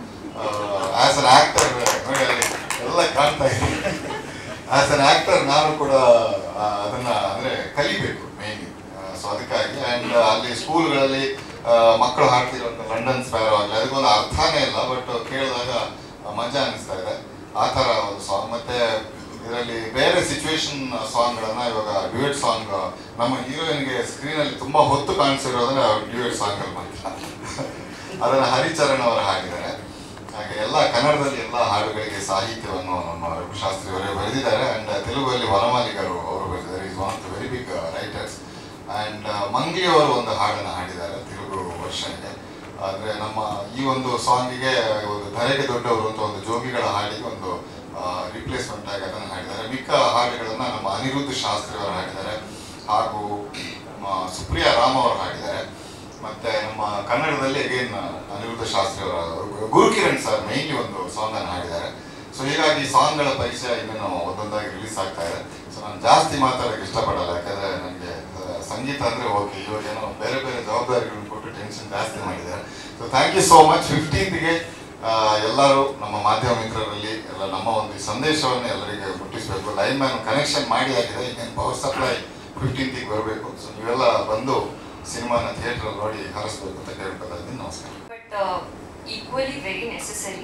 as an actor ನೋಡಿ ಅಲ್ಲಿ ಎಲ್ಲ ಕಾಣ್ತಾ ಇದ್ವಿ ಆಸ್ ಅನ್ ಆಕ್ಟರ್ ನಾನು ಕೂಡ ಆ, ಅದನ್ನ ಅಂದ್ರೆ ಕಲಿಬೇಕು ಮೇನ್ ಸೊ ಅದಕ್ಕಾಗಿ ಅಂಡ್ ಅಲ್ಲಿ ಸ್ಕೂಲ್ಗಳಲ್ಲಿ ಮಕ್ಕಳು ಹಾಡ್ತಿರುವಂತ ಲಂಡನ್ ಸ್ಪ್ಯಾರೋ ಆಗಲಿ ಅದಕ್ಕೊಂದು ಅರ್ಥನೇ ಇಲ್ಲ ಬಟ್ ಕೇಳಿದಾಗ ಮಜಾ ಅನಿಸ್ತಾ ಇದೆ ಆ ತರ ಒಂದು ಸಾಂಗ್ ಮತ್ತೆ ಇದರಲ್ಲಿ ಬೇರೆ ಸಿಚುವೇಶನ್ ಸಾಂಗ್ಗಳನ್ನ ಇವಾಗ ಡ್ಯೂಯೆಟ್ ಸಾಂಗ್ ನಮ್ಮ ಹೀರೋಯಿನ್ಗೆ ಸ್ಕ್ರೀನ್ ಅಲ್ಲಿ ತುಂಬಾ ಹೊತ್ತು ಕಾಣಿಸಿರೋದ್ರೆ ಡ್ಯೂಯೆಟ್ ಸಾಂಗ್ ಅಲ್ಲಿ ಮಾತ್ರ ಅದನ್ನ ಹರಿಚರಣ್ ಅವರು ಹಾಡಿದ್ದಾರೆ ಹಾಗೆ ಎಲ್ಲ ಕನ್ನಡದಲ್ಲಿ ಎಲ್ಲ ಹಾಡುಗಳಿಗೆ ಸಾಹಿತ್ಯವನ್ನು ನಮ್ಮ ರಘುಶಾಸ್ತ್ರಿ ಅವರೇ ಬರೆದಿದ್ದಾರೆ ಅಂಡ್ ತೆಲುಗುದಲ್ಲಿ ವನಮಾಲಿಕರು ಅವರು ಬರೆದಿದ್ದಾರೆ is one of the very big writers and Mangli ಅವರು ಒಂದು ಹಾಡನ್ನು ಹಾಡಿದ್ದಾರೆ ತೆಲುಗು ವರ್ಷನ್ಗೆ ಆದ್ರೆ ನಮ್ಮ ಈ ಒಂದು ಸಾಂಗಿಗೆ ಒಂದು ಧರೆಗೆ ದೊಡ್ಡವರು ಅಂತ ಒಂದು ಜೋಗಿಗಳ ಹಾಡಿಗೆ ಒಂದು ರಿಪ್ಲೇಸ್ಮೆಂಟ್ ಆಗಿ ಅದನ್ನು ಹಾಡಿದ್ದಾರೆ ಮಿಕ್ಕ ಹಾಡುಗಳನ್ನ ನಮ್ಮ ಅನಿರುದ್ಧ ಶಾಸ್ತ್ರಿ ಅವರು ಹಾಡಿದ್ದಾರೆ ಹಾಗೂ ನಮ್ಮ ಸುಪ್ರಿಯಾ ರಾಮ್ ಅವರು ಹಾಡಿದ್ದಾರೆ ಮತ್ತೆ ನಮ್ಮ ಕನ್ನಡದಲ್ಲಿ ಅಗೇನ್ ಅನಿರುದ್ಧ ಶಾಸ್ತ್ರಿ ಅವರ ಗುರುಕಿರಣ್ ಸರ್ ಮೈನ್ಲಿ ಒಂದು ಸಾಂಗ್ ಅನ್ನು ಹಾಡಿದ್ದಾರೆ ಸೊ ಹೀಗಾಗಿ ಸಾಂಗ್ಗಳ ಪರಿಚಯ ಇನ್ನೇನು ಒಂದೊಂದಾಗಿ ರಿಲೀಸ್ ಆಗ್ತಾ ಇದೆ ಸೊ ನಾನು ಜಾಸ್ತಿ ಮಾತಾಡೋಕೆ ಇಷ್ಟಪಡಲ್ಲ ಯಾಕಂದ್ರೆ ನನಗೆ ಸಂಗೀತ ಅಂದ್ರೆ ಓಕೆ ಇವಾಗ ಏನೋ ಬೇರೆ ಬೇರೆ ಜವಾಬ್ದಾರಿಗಳನ್ನ ಕೊಟ್ಟು ಟೆನ್ಷನ್ ಜಾಸ್ತಿ ಮಾಡಿದ್ದಾರೆ so thank you so much ಫಿಫ್ಟೀನ್ತ್ಗೆ ಎಲ್ಲರೂ ನಮ್ಮ ಮಾಧ್ಯಮ ಮಿತ್ರರಲ್ಲಿ ಎಲ್ಲ ನಮ್ಮ ಒಂದು ಈ ಸಂದೇಶವನ್ನು ಎಲ್ಲರಿಗೆ ಮುಟ್ಟಿಸಬೇಕು ಲೈನ್ ಮ್ಯಾನ್ ಕನೆಕ್ಷನ್ ಮಾಡಿ ಆಗಿದೆ ಇನ್ನೇನು ಪವರ್ ಸಪ್ಲೈ ಫಿಫ್ಟೀನ್ತಿಗೆ ಬರಬೇಕು ಸೊ ನೀವೆಲ್ಲ ಬಂದು ಸಿನಿಮಾನ ಥಿಯೇಟರ್ ನೋಡಿ ಹರಿಸ್ಬೇಕು ಅಂತ ಕೇಳ್ಕೊತಾ ಇದ್ದೀನಿ ನಮಸ್ಕಾರ but equally very necessary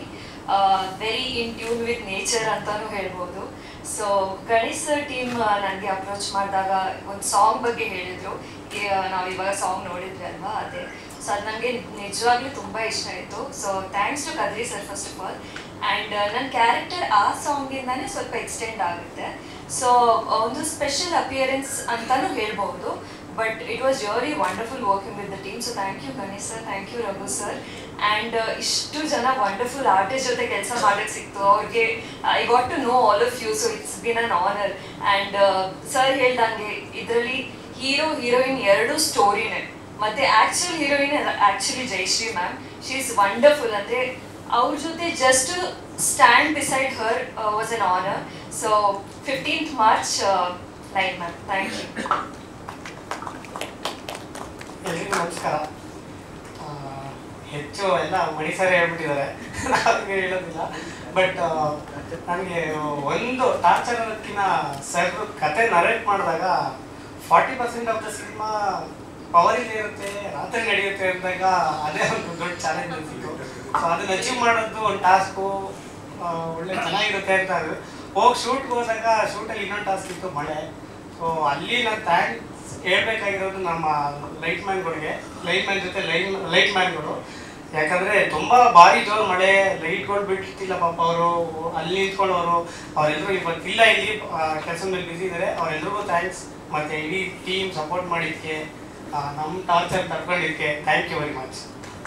very in tune with nature ಅಂತಾನು ಹೇಳ್ಬೋದು ಸೊ ಗಣೇಶ್ ಸರ್ ಟೀಮ್ ನನಗೆ ಅಪ್ರೋಚ್ ಮಾಡಿದಾಗ ಒಂದು ಸಾಂಗ್ ಬಗ್ಗೆ ಹೇಳಿದ್ರು ನಾವು ಇವಾಗ ಸಾಂಗ್ ನೋಡಿದ್ವಿ ಅಲ್ವಾ ಅದೇ ಸೊ ಅದು ನನಗೆ ನಿಜವಾಗ್ಲೂ ತುಂಬ ಇಷ್ಟ ಆಯಿತು so thanks to Kadri sir first of all and ನನ್ನ ಕ್ಯಾರೆಕ್ಟರ್ ಆ ಸಾಂಗಿಂದಾನೇ ಸ್ವಲ್ಪ ಎಕ್ಸ್ಟೆಂಡ್ ಆಗುತ್ತೆ ಸೊ ಒಂದು ಸ್ಪೆಷಲ್ ಅಪಿಯರೆನ್ಸ್ ಅಂತಾನು ಹೇಳ್ಬೋದು but it was really wonderful working with the team so thank you Ganesh sir thank you Raghu sir and ಇಷ್ಟು ಜನ ವಂಡರ್ಫುಲ್ ಆರ್ಟಿಸ್ಟ್ ಜೊತೆ ಕೆಲಸ ಮಾಡೋಕ್ಕೆ ಸಿಕ್ತು ಅವ್ರಿಗೆ I got to know all of you so it's been an honour and sir ಹೇಳ್ದಂಗೆ ಇದರಲ್ಲಿ hero heroine ಎರಡು ಸ್ಟೋರಿನೇ ಮತ್ತೆ actual heroine actually Jayashree ma'am she is wonderful ಅಂದರೆ ಅವ್ರ ಜೊತೆ just stand beside her was N honour so fifteenth March lineman thank you ಎಲ್ರಿಗೂ ನಮಸ್ಕಾರ ಆ, ಹೆಚ್ಚು ಎಲ್ಲ ಮಣಿ ಸರ್ ಹೇಳ್ಬಿಟ್ಟಿದ್ದಾರೆ ನಾವೇನು ಹೇಳೋದಿಲ್ಲ ಬಟ್ ನನಗೆ ಒಂದು ಟಾರ್ಚರ್ ಅನ್ನೋದಕ್ಕಿಂತ ಸರ್ ಕತೆ ನರೇಟ್ ಮಾಡಿದಾಗ forty percent of the cinema power ಇರುತ್ತೆ ರಾತ್ರಿ ನಡೆಯುತ್ತೆ ಅಂದಾಗ ಅದೇ ಒಂದು ದೊಡ್ಡ ಚಾಲೆಂಜ್ ಅನ್ಸಿತ್ತು ಸೊ ಅದನ್ನ ಅಚೀವ್ ಮಾಡೋದು ಒಂದು ಟಾಸ್ಕು ಒಳ್ಳೆ ಚೆನ್ನಾಗಿರುತ್ತೆ ಅಂತ ಹೋಗಿ ಶೂಟ್ಗೆ ಹೋದಾಗ ಶೂಟಲ್ಲಿ ಇನ್ನೊಂದು ಟಾಸ್ಕ್ ಇತ್ತು ಮಳೆ ಸೊ ಅಲ್ಲಿ ನಾನು ಥ್ಯಾಂಕ್ಸ್ ಹೇಳ್ಬೇಕಾಗಿರೋದು ನಮ್ಮ ಲೈಟ್ ಮ್ಯಾನ್ಗಳಿಗೆ ಲೈಟ್ ಮ್ಯಾನ್ ಜೊತೆ ಲೈನ್ ಲೈಟ್ ಮ್ಯಾನ್ಗಳು ಯಾಕಂದ್ರೆ ತುಂಬಾ ಭಾರಿ ಜೋರ್ ಮಳೆ ಲೈಟ್ಗಳು ಬಿಟ್ಟಿಲ್ಲ ಪಾಪ ಅವರು ಅಲ್ಲಿ ನಿಂತ್ಕೊಳ್ಳೋರು ಅವರೆಲ್ಲರೂ ಇವತ್ತಿಲ್ಲ ಇಲ್ಲಿ ಕೆಲಸ ಮೇಲೆ ಬಿಸಿ ಇದ್ದಾರೆ ಅವರೆಲ್ಲರಿಗೂ ಥ್ಯಾಂಕ್ಸ್ ಮತ್ತೆ ಇಡೀ ಟೀಮ್ ಸಪೋರ್ಟ್ ಮಾಡಿದ್ದಕ್ಕೆ ನಮ್ಮ ಟಾರ್ಚರ್ ತಡ್ಕೊಂಡಿದ್ದಕ್ಕೆ ಥ್ಯಾಂಕ್ ಯು ವೆರಿ ಮಚ್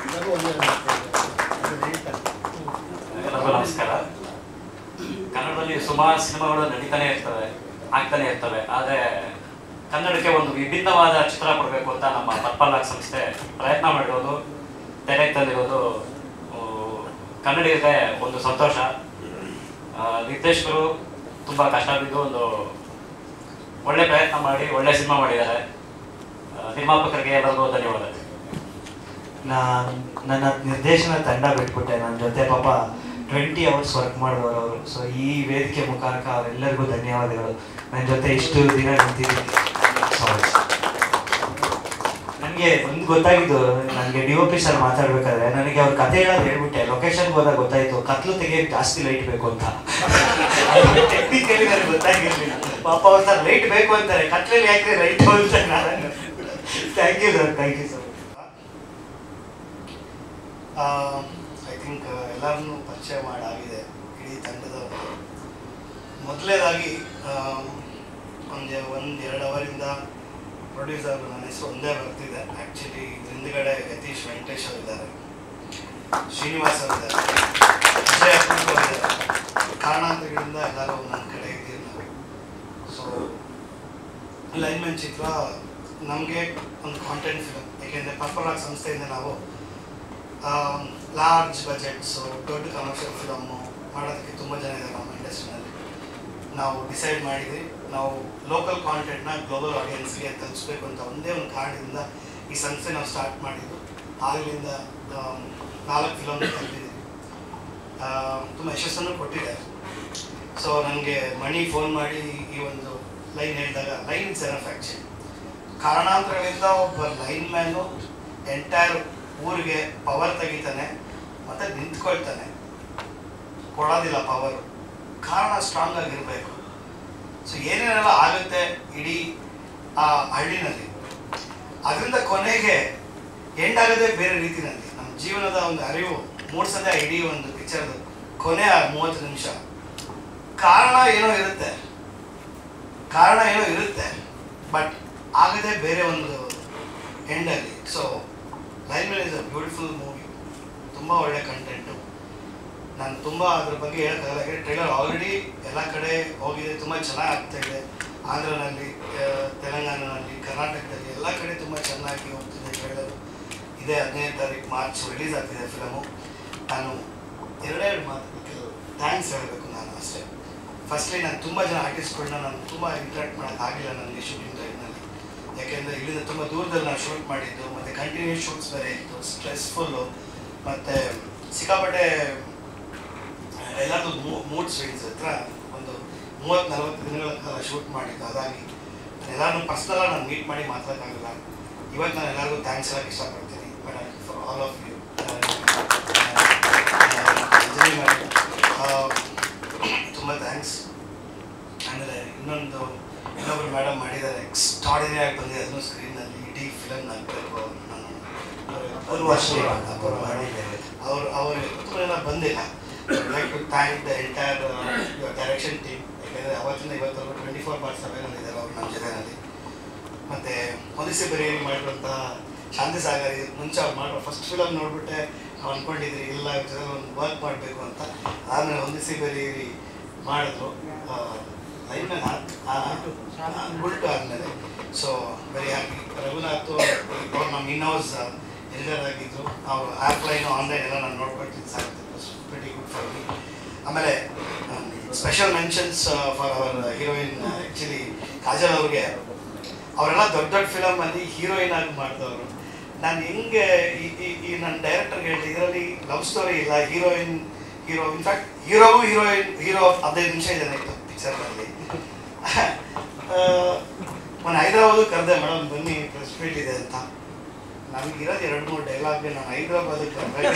ಎಲ್ಲರಿಗೂ ನಮಸ್ಕಾರ ಕನ್ನಡದಲ್ಲಿ ಸುಮಾರು ಸಿನಿಮಾಗಳು ನಡೀತಾನೆ ಇರ್ತವೆ ಆಗ್ತಾನೆ ಇರ್ತವೆ ಆದರೆ ಕನ್ನಡಕ್ಕೆ ಒಂದು ವಿಭಿನ್ನವಾದ ಚಿತ್ರ ಕೊಡಬೇಕು ಅಂತ ನಮ್ಮ ಪರ್ಪಲ್ಲಾಕ್ ಸಂಸ್ಥೆ ಪ್ರಯತ್ನ ಮಾಡಿರೋದು ತೆರೆಗೆ ತಂದಿರೋದು ಆ, ಕನ್ನಡಿಗರಿಗೆ ಒಂದು ಸಂತೋಷ ಆ, ನಿರ್ದೇಶಕರು ತುಂಬ ಕಷ್ಟ ಬಿದ್ದು ಒಂದು ಒಳ್ಳೆ ಪ್ರಯತ್ನ ಮಾಡಿ ಒಳ್ಳೆ ಸಿನಿಮಾ ಮಾಡಿದ್ದಾರೆ ಆ, ನಿರ್ಮಾಪಕರಿಗೆ ಎಲ್ಲರಿಗೂ ಧನ್ಯವಾದ ನಾನು ನನ್ನ ನಿರ್ದೇಶನ ತಂಡ ಬಿಟ್ಬಿಟ್ಟೆ ನನ್ನ ಜೊತೆ ಪಾಪ ಟ್ವೆಂಟಿ ಅವರ್ಸ್ ವರ್ಕ್ ಮಾಡಿದವರು ಅವರು ಸೊ ಈ ವೇದಿಕೆ ಮುಖಾಂತರ ಅವರೆಲ್ಲರಿಗೂ ಧನ್ಯವಾದಗಳು ನನ್ನ ಜೊತೆ ಇಷ್ಟು ದಿನ ನಿಂತಿದ್ದಕ್ಕೆ ಸಾರಿ ನನಗೆ ಒಂದು ಗೊತ್ತಾಗಿದ್ದು ನನಗೆ ಡಿ ಒ ಪಿ ಸರ್ ಮಾತಾಡ್ಬೇಕಾದ್ರೆ ನನಗೆ ಅವ್ರ ಕತೆ ಹೇಳೋದು ಹೇಳ್ಬಿಟ್ಟೆ ಲೊಕೇಶನ್ಗೆ ಹೋದಾಗ ಗೊತ್ತಾಯ್ತು ಕತ್ಲು ತೆಗಿಯಕ್ಕೆ ಜಾಸ್ತಿ ಲೈಟ್ ಬೇಕು ಅಂತ ಟೆಕ್ನಿಕಲಿ ನನಗೆ ಗೊತ್ತಾಗಿರ್ಲಿಲ್ಲ ಪಾಪ ಅವ್ರು ಸರ್ ಲೈಟ್ ಬೇಕು ಅಂತಾರೆ ಕತ್ಲಲ್ಲಿ ಯಾಕೆ ಲೈಟ್ ಅಂತ ನಾನು thank you sir thank you sir I think ಎಲ್ಲರನ್ನೂ ಪರಿಚಯ ಮಾಡಾಗಿದೆ ಇಡೀ ತಂಡದವರು ಮೊದಲನೇದಾಗಿ ಒಂದು ಒಂದು ಎರಡು ಅವರಿಂದ ಪ್ರೊಡ್ಯೂಸರ್ ನನ್ನ ಹೆಸರು ಒಂದೇ ಬರ್ತಿದೆ ಆ್ಯಕ್ಚುಲಿ ಹಿಂದ್ಗಡೆ ಯತೀಶ್ ವೆಂಕಟೇಶ್ ಅವರು ಇದ್ದಾರೆ ಶ್ರೀನಿವಾಸ್ ಅವರು ಇದ್ದಾರೆ ವಿಜಯ ಕುಮಾರ್ ಅವರು ಇದ್ದಾರೆ ಕಾರಣಾಂತರಗಳಿಂದ ಎಲ್ಲರೂ ನನ್ನ ಕಡೆ ಇದ್ದೀರಿ ನಾವು ಸೊ ಲೈನ್ಮನ್ ಚಿತ್ರ ನಮಗೆ ಒಂದು ಕಾಂಟೆಂಟ್ ಫಿಲಮ್ ಏಕೆಂದರೆ ಪರ್ಪಲ್ ರಾಕ್ ಸಂಸ್ಥೆಯಿಂದ ನಾವು ಲಾರ್ಜ್ ಬಜೆಟ್ಸು ದೊಡ್ಡ ಕಮರ್ಷಿಯಲ್ ಫಿಲಮ್ಮು ಮಾಡೋದಕ್ಕೆ ತುಂಬ ಜನ ಇದ್ದಾರೆ ನಮ್ಮ ಇಂಡಸ್ಟ್ರಿನಲ್ಲಿ ನಾವು ಡಿಸೈಡ್ ಮಾಡಿದ್ವಿ ನಾವು ಲೋಕಲ್ ಕಾಂಟೆಂಟ್ನ ಗ್ಲೋಬಲ್ ಆಡಿಯನ್ಸ್ಗೆ ತಲುಪಿಸ್ಬೇಕು ಅಂತ ಒಂದೇ ಒಂದು ಕಾರಣದಿಂದ ಈ ಸಂಸ್ಥೆ ನಾವು ಸ್ಟಾರ್ಟ್ ಮಾಡಿದ್ದು ಆಗಲಿಂದ ನಾಲ್ಕು ಫಿಲಮ್ ತೆಗೆದಿದ್ದೀವಿ ತುಂಬ ಯಶಸ್ಸನ್ನು ಕೊಟ್ಟಿದ್ದಾರೆ ಸೊ ನನಗೆ ಮಣಿ ಫೋನ್ ಮಾಡಿ ಈ ಒಂದು ಲೈನ್ ಹೇಳಿದಾಗ ಲೈನ್ ಇಟ್ಸ್ ಎನಫ್ ಆ್ಯಕ್ಚುಲಿ ಕಾರಣಾಂತರಗಳಿಂದ ಒಬ್ಬ ಲೈನ್ ಮ್ಯಾನು ಎಂಟೈರ್ ಊರಿಗೆ ಪವರ್ ತೆಗಿತಾನೆ ಮತ್ತು ನಿಂತ್ಕೊಳ್ತಾನೆ ಕೊಡೋದಿಲ್ಲ ಪವರ್ ಕಾರಣ ಸ್ಟ್ರಾಂಗ್ ಆಗಿರಬೇಕು ಸೊ ಏನೇನೆಲ್ಲ ಆಗುತ್ತೆ ಇಡೀ ಆ ಹಳ್ಳಿನಲ್ಲಿ ಅದರಿಂದ ಕೊನೆಗೆ ಎಂಡ್ ಆಗೋದೇ ಬೇರೆ ರೀತಿನಲ್ಲಿ ನಮ್ಮ ಜೀವನದ ಒಂದು ಅರಿವು ಮೂಡಿಸೋದೇ ಇಡೀ ಒಂದು ಪಿಕ್ಚರ್ದು ಕೊನೆ ಆ ಮೂವತ್ತು ನಿಮಿಷ ಕಾರಣ ಏನೋ ಇರುತ್ತೆ ಕಾರಣ ಏನೋ ಇರುತ್ತೆ ಬಟ್ ಆಗದೆ ಬೇರೆ ಒಂದು ಎಂಡಲ್ಲಿ ಸೊ ಲೈನ್ ಮೇಲೆ ಇಸ್ ಅ ಬ್ಯೂಟಿಫುಲ್ ಮೂವಿ ತುಂಬ ಒಳ್ಳೆ ಕಂಟೆಂಟು ನಾನು ತುಂಬ ಅದ್ರ ಬಗ್ಗೆ ಹೇಳೋಕ್ಕಾಗಲ್ಲ ಯಾಕಂದರೆ ಟ್ರೈಲರ್ ಆಲ್ರೆಡಿ ಎಲ್ಲ ಕಡೆ ಹೋಗಿದೆ ತುಂಬ ಚೆನ್ನಾಗಿ ಆಗ್ತಾ ಇದೆ ಆಂಧ್ರನಲ್ಲಿ ಆ, ತೆಲಂಗಾಣನಲ್ಲಿ ಕರ್ನಾಟಕದಲ್ಲಿ ಎಲ್ಲ ಕಡೆ ತುಂಬ ಚೆನ್ನಾಗಿ ಹೋಗ್ತಿದೆ ಟ್ರೈಲರ್ ಇದೇ ಹದಿನೈದು ತಾರೀಕು ಮಾರ್ಚ್ ರಿಲೀಸ್ ಆಗ್ತಿದೆ ಫಿಲಮು ನಾನು ಎರಡೆರಡು ಮಾತು ಥ್ಯಾಂಕ್ಸ್ ಹೇಳಬೇಕು ನಾನು ಅಷ್ಟೇ ಫಸ್ಟ್ಲಿ ನಾನು ತುಂಬ ಜನ ಆರ್ಟಿಸ್ಟ್ಗಳನ್ನ ನಾನು ತುಂಬ ಇಂಟ್ರಾಕ್ಟ್ ಮಾಡೋಕ್ಕಾಗಿಲ್ಲ ನನಗೆ ಶೂಟಿಂಗ್ ಟೈಮ್ನಲ್ಲಿ ಯಾಕೆಂದರೆ ಇಲ್ಲಿಂದ ತುಂಬ ದೂರದಲ್ಲಿ ನಾವು ಶೂಟ್ ಮಾಡಿದ್ದು ಮತ್ತು ಕಂಟಿನ್ಯೂಸ್ ಶೂಟ್ಸ್ ಬೇರೆ ಇತ್ತು ಸ್ಟ್ರೆಸ್ಫುಲ್ಲು ಮತ್ತು ಸಿಕ್ಕಾಪಟ್ಟೆ ಎಲ್ಲರದು ಮೂಡ್ ಸ್ವಿಂಗ್ಸ್ ಹತ್ರ ಒಂದು ಮೂವತ್ತು ನಲವತ್ತು ದಿನಗಳ ಕಾಲ ಶೂಟ್ ಮಾಡಿದ್ದು ಹಾಗಾಗಿ ಎಲ್ಲರನ್ನೂ ಪರ್ಸ್ನಲ್ ನಾನು ಮೀಟ್ ಮಾಡಿ ಮಾತಾಡೋಕ್ಕಾಗಲ್ಲ ಇವತ್ತು ನಾನು ಎಲ್ಲರಿಗೂ ಥ್ಯಾಂಕ್ಸ್ ಹೇಳಕ್ಕೆ ಇಷ್ಟಪಡ್ತೀನಿ madam for all of you Anjali madam ತುಂಬ ಥ್ಯಾಂಕ್ಸ್ ಆಮೇಲೆ ಇನ್ನೊಂದು ಇನ್ನೊಬ್ರು ಮೇಡಮ್ ಮಾಡಿದ್ದಾರೆ ಎಕ್ಸ್ಟ್ರಾಡಿನರಿ ಆಗಿ ಬಂದಿದೆ ಅದನ್ನು ಸ್ಕ್ರೀನಲ್ಲಿ ಇಡೀ ಫಿಲಮ್ ಆಗಬೇಕು ನಾನು ಅಪೂರ್ವ ಶ್ರೀ ಅಂತ ಅಪೂರ್ವ ಮಾಡಿದ್ದೇವೆ ಅವರು ಅವರು ತುಂಬ ಜನ ಬಂದಿಲ್ಲ like to thank the entire direction team ಯಾಕೆಂದರೆ ಅವತ್ತಿಂದ ಇವತ್ತವರೆಗೂ ಟ್ವೆಂಟಿ ಫೋರ್ ಬಾರ್ ಸೆವೆನ್ ಇದ್ದಾರೆ ಅವರು ನಮ್ಮ ಜೊತೆನಲ್ಲಿ ಮತ್ತು ಹೊಂದಿಸಿ ಬರೆಯಲ್ಲಿ ಮಾಡಿರುವಂತಹ ಶಾಂತಿ ಸಾಗರ್ ಇದಕ್ಕೆ ಮುಂಚೆ ಅವ್ರು ಮಾಡೋ ಫಸ್ಟ್ ಫಿಲಮ್ ನೋಡ್ಬಿಟ್ಟೆ ನಾವು ಅಂದ್ಕೊಂಡಿದ್ರಿ ಇಲ್ಲ ಇವ್ರ ಜೊತೆ ಒಂದು ವರ್ಕ್ ಮಾಡಬೇಕು ಅಂತ ಆಮೇಲೆ ಹೊಂದಿಸಿ ಬರೆಯಿರಿ ಮಾಡಿದ್ರು ಲೈನ್ ಮೇಲೆ ಉಲ್ಟು ಆದಮೇಲೆ ಸೊ ವೆರಿ ಹ್ಯಾಪಿ ರಘುನಾಥ್ ಅವ್ರು ನಮ್ಮ ಇನ್ ಹೌಸ್ ಎಲ್ಡರ್ ಆಗಿದ್ರು ಅವ್ರು ಆಫ್ಲೈನ್ ಆನ್ಲೈನ್ ಎಲ್ಲ ನಾನು ನೋಡ್ಕೊಳ್ತೀನಿ ಸಾಕು ವೆರಿ ಗುಡ್ ಫಾರ್ ಮಿ ಆಮೇಲೆ special mentions for our heroine actually Kajal ಅವ್ರಿಗೆ ಅವರೆಲ್ಲ ದೊಡ್ಡ ದೊಡ್ಡ ಫಿಲಮಲ್ಲಿ ಹೀರೋಯಿನ್ ಆಗಿ ಮಾಡಿದವರು ನಾನು ಹೆಂಗೆ ಈ ಈ- ಈ ನನ್ನ ಡೈರೆಕ್ಟರ್ಗೆ ಹೇಳ್ತಿ ಇದರಲ್ಲಿ ಲವ್ ಸ್ಟೋರಿ ಇಲ್ಲ ಹೀರೋಯಿನ್ ಹೀರೋ ಇನ್ಫ್ಯಾಕ್ಟ್ ಹೀರೋವು ಹೀರೋಯಿನ್ ಹೀರೋ ಹದಿನೈದು ನಿಮಿಷ ಇದೆ ಇತ್ತು ಪಿಕ್ಚರ್ನಲ್ಲಿ ಮೊನ್ನೆ ಹೈದರಾಬಾದು ಕರೆದೆ ಮೇಡಮ್ ಬನ್ನಿ ಪ್ರೆಸ್ ಮೀಟ್ ಇದೆ ಅಂತ ನಮಗಿರೋದು ಎರಡು ಮೂರು ಡೈಲಾಗ್ಗೆ ನಾನು ಹೈದರಾಬಾದಿಗೆ ಕರೆದೆ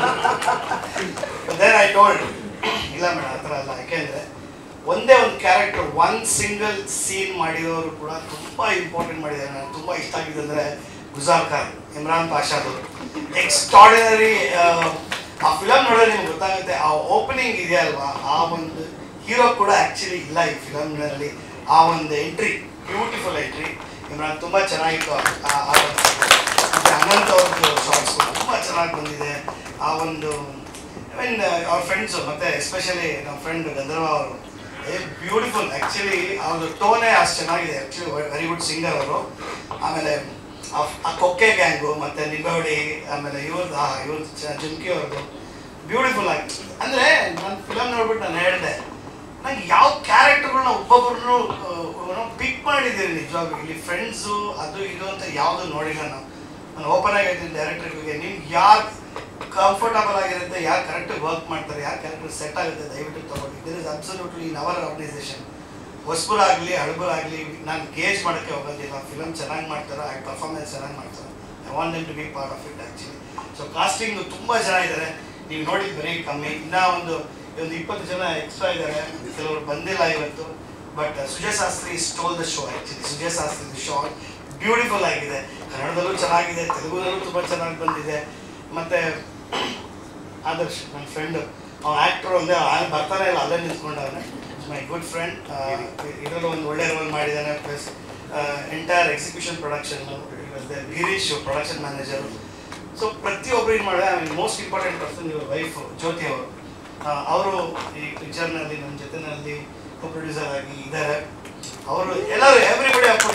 ದೇನ್ ಐ ಟೋಲ್ಡ್ ಇಲ್ಲ ಮೇಡಮ್ ಆ ಥರ ಅಲ್ಲ ಯಾಕೆಂದರೆ ಒಂದೇ ಒಂದು ಕ್ಯಾರೆಕ್ಟರ್ ಒನ್ ಸಿಂಗಲ್ ಸೀನ್ ಮಾಡಿದವರು ಕೂಡ ತುಂಬ ಇಂಪಾರ್ಟೆಂಟ್ ಮಾಡಿದ್ದಾರೆ ನನಗೆ ತುಂಬ ಇಷ್ಟ ಆಗಿದೆ ಅಂದರೆ ಗುಜಾರ್ ಖಾನ್ ಇಮ್ರಾನ್ ಪಾಷಾದು ಎಕ್ಸ್ಟ್ರಾಡಿನರಿ ಆ ಫಿಲಮ್ ನೋಡಿದ್ರೆ ನಿಮ್ಗೆ ಗೊತ್ತಾಗುತ್ತೆ ಆ ಓಪನಿಂಗ್ ಇದೆಯಲ್ವಾ ಆ ಒಂದು ಹೀರೋ ಕೂಡ ಆ್ಯಕ್ಚುಲಿ ಇಲ್ಲ ಈ ಫಿಲಮ್ನಲ್ಲಿ ಆ ಒಂದು ಎಂಟ್ರಿ ಬ್ಯೂಟಿಫುಲ್ ಎಂಟ್ರಿ ಇಮ್ರಾನ್ ತುಂಬ ಚೆನ್ನಾಗಿತ್ತು ಆ- ಆ- ಆ ಒಂದು ಮತ್ತು ಅನಂತ್ ಅವ್ರದ್ದು ಶಾರ್ಟ್ಸ್ ತುಂಬ ಚೆನ್ನಾಗಿ ಬಂದಿದೆ ಆ ಒಂದು ಐ ಮೀನ್ ಅವ್ರ ಫ್ರೆಂಡ್ಸು ಮತ್ತು ಎಸ್ಪೆಷಲಿ ನಮ್ಮ ಫ್ರೆಂಡ್ ಗಂಧರ್ವ ಅವರು ಏ ಬ್ಯೂಟಿಫುಲ್ ಆ್ಯಕ್ಚುಲಿ ಅವ್ರದ್ದು ಟೋನೇ ಅಷ್ಟು ಚೆನ್ನಾಗಿದೆ ಆ್ಯಕ್ಚುಲಿ ವೆರಿ ಗುಡ್ ಸಿಂಗರ್ ಅವರು ಆಮೇಲೆ ಆ- ಆ ಕೊಕ್ಕೆ ಗ್ಯಾಂಗು ಮತ್ತು ನಿಂಬವಡಿ ಆಮೇಲೆ ಇವ್ರದ್ದು ಆ ಇವ್ರದ್ದು ಜುಮ್ಕಿ ಅವ್ರದ್ದು ಬ್ಯೂಟಿಫುಲ್ ಆಗಿ ಅಂದರೆ ನಾನು ಫಿಲಮ್ ನೋಡ್ಬಿಟ್ಟು ನಾನು ಹೇಳಿದೆ ನಂಗೆ ಯಾವ ಕ್ಯಾರೆಕ್ಟರ್ಗಳನ್ನ ಒಬ್ಬೊಬ್ಬರನ್ನು ಪಿಕ್ ಮಾಡಿದ್ದೀರಿ ನಿಜವಾಗ್ಲೂ ಇಲ್ಲಿ ಫ್ರೆಂಡ್ಸು ಅದು ಇದು ಅಂತ ಯಾವುದು ನೋಡಿಲ್ಲ ನಾವು ನಾನು ಓಪನ್ ಆಗಿ ಹೇಳ್ತೀನಿ ಡೈರೆಕ್ಟರ್ಗೆ ನಿಮ್ಗೆ ಯಾರು ಕಂಫರ್ಟಬಲ್ ಆಗಿರುತ್ತೆ ಯಾರು ಕರೆಕ್ಟಾಗಿ ವರ್ಕ್ ಮಾಡ್ತಾರೆ ಯಾರು ಕರೆಕ್ಟ್ ಸೆಟ್ ಆಗುತ್ತೆ ದಯವಿಟ್ಟು ತಗೊಳ್ಳಿ there is absolutely in our organisation ಹೊಸಬರು ಆಗಲಿ ಹಳಬರು ಆಗಲಿ ನಾನು ಗೇಜ್ ಮಾಡೋಕ್ಕೆ ಹೋಗೋದಿಲ್ಲ ಫಿಲಮ್ ಚೆನ್ನಾಗಿ ಮಾಡ್ತಾರೆ ಆ ಪರ್ಫಾರ್ಮೆನ್ಸ್ ಚೆನ್ನಾಗಿ ಮಾಡ್ತಾರೆ I want them to be part of it actually so casting ತುಂಬ ಜನ ಇದ್ದಾರೆ ನೀವು ನೋಡಿದ ಬರೀ ಕಮ್ಮಿ ಇನ್ನೂ ಒಂದು ಒಂದು ಇಪ್ಪತ್ತು ಜನ ಎಕ್ಸ್ಟ್ರಾ ಇದ್ದಾರೆ ಕೆಲವರು ಬಂದಿಲ್ಲ ಇವತ್ತು but Sujay Shastri stole the show actually Sujay Shastri show beautiful ಆಗಿದೆ ಕನ್ನಡದಲ್ಲೂ ಚೆನ್ನಾಗಿದೆ ತೆಲುಗುದಲ್ಲೂ ತುಂಬ ಚೆನ್ನಾಗಿ ಬಂದಿದೆ ಮತ್ತು ಆದರ್ಶ್ ನನ್ನ ಫ್ರೆಂಡು ಅವ್ನು ಆ್ಯಕ್ಟ್ರು ಅಂದರೆ ಅವ್ನು ಬರ್ತಾನೆ ಇಲ್ಲ ಅಲ್ಲೇ ನಿಂತ್ಕೊಂಡವನೆ ಮೈ ಗುಡ್ ಫ್ರೆಂಡ್ ಇದರಲ್ಲೂ ಒಂದು ಒಳ್ಳೆ ರೋಲ್ ಮಾಡಿದ್ದಾನೆ plus entire execution production Girish production manager so ಪ್ರತಿಯೊಬ್ಬರು ಏನು ಮಾಡಿದೆ I mean most important person ಇವ್ರ ವೈಫ್ ಜ್ಯೋತಿ ಅವರು ಅವರು ಈ ಪಿಕ್ಚರ್ನಲ್ಲಿ ನನ್ನ ಜೊತೆನಲ್ಲಿ ಕೋ ಪ್ರೊಡ್ಯೂಸರ್ ಆಗಿ ಇದ್ದಾರೆ ಅವರು ಎಲ್ಲರೂ everybody up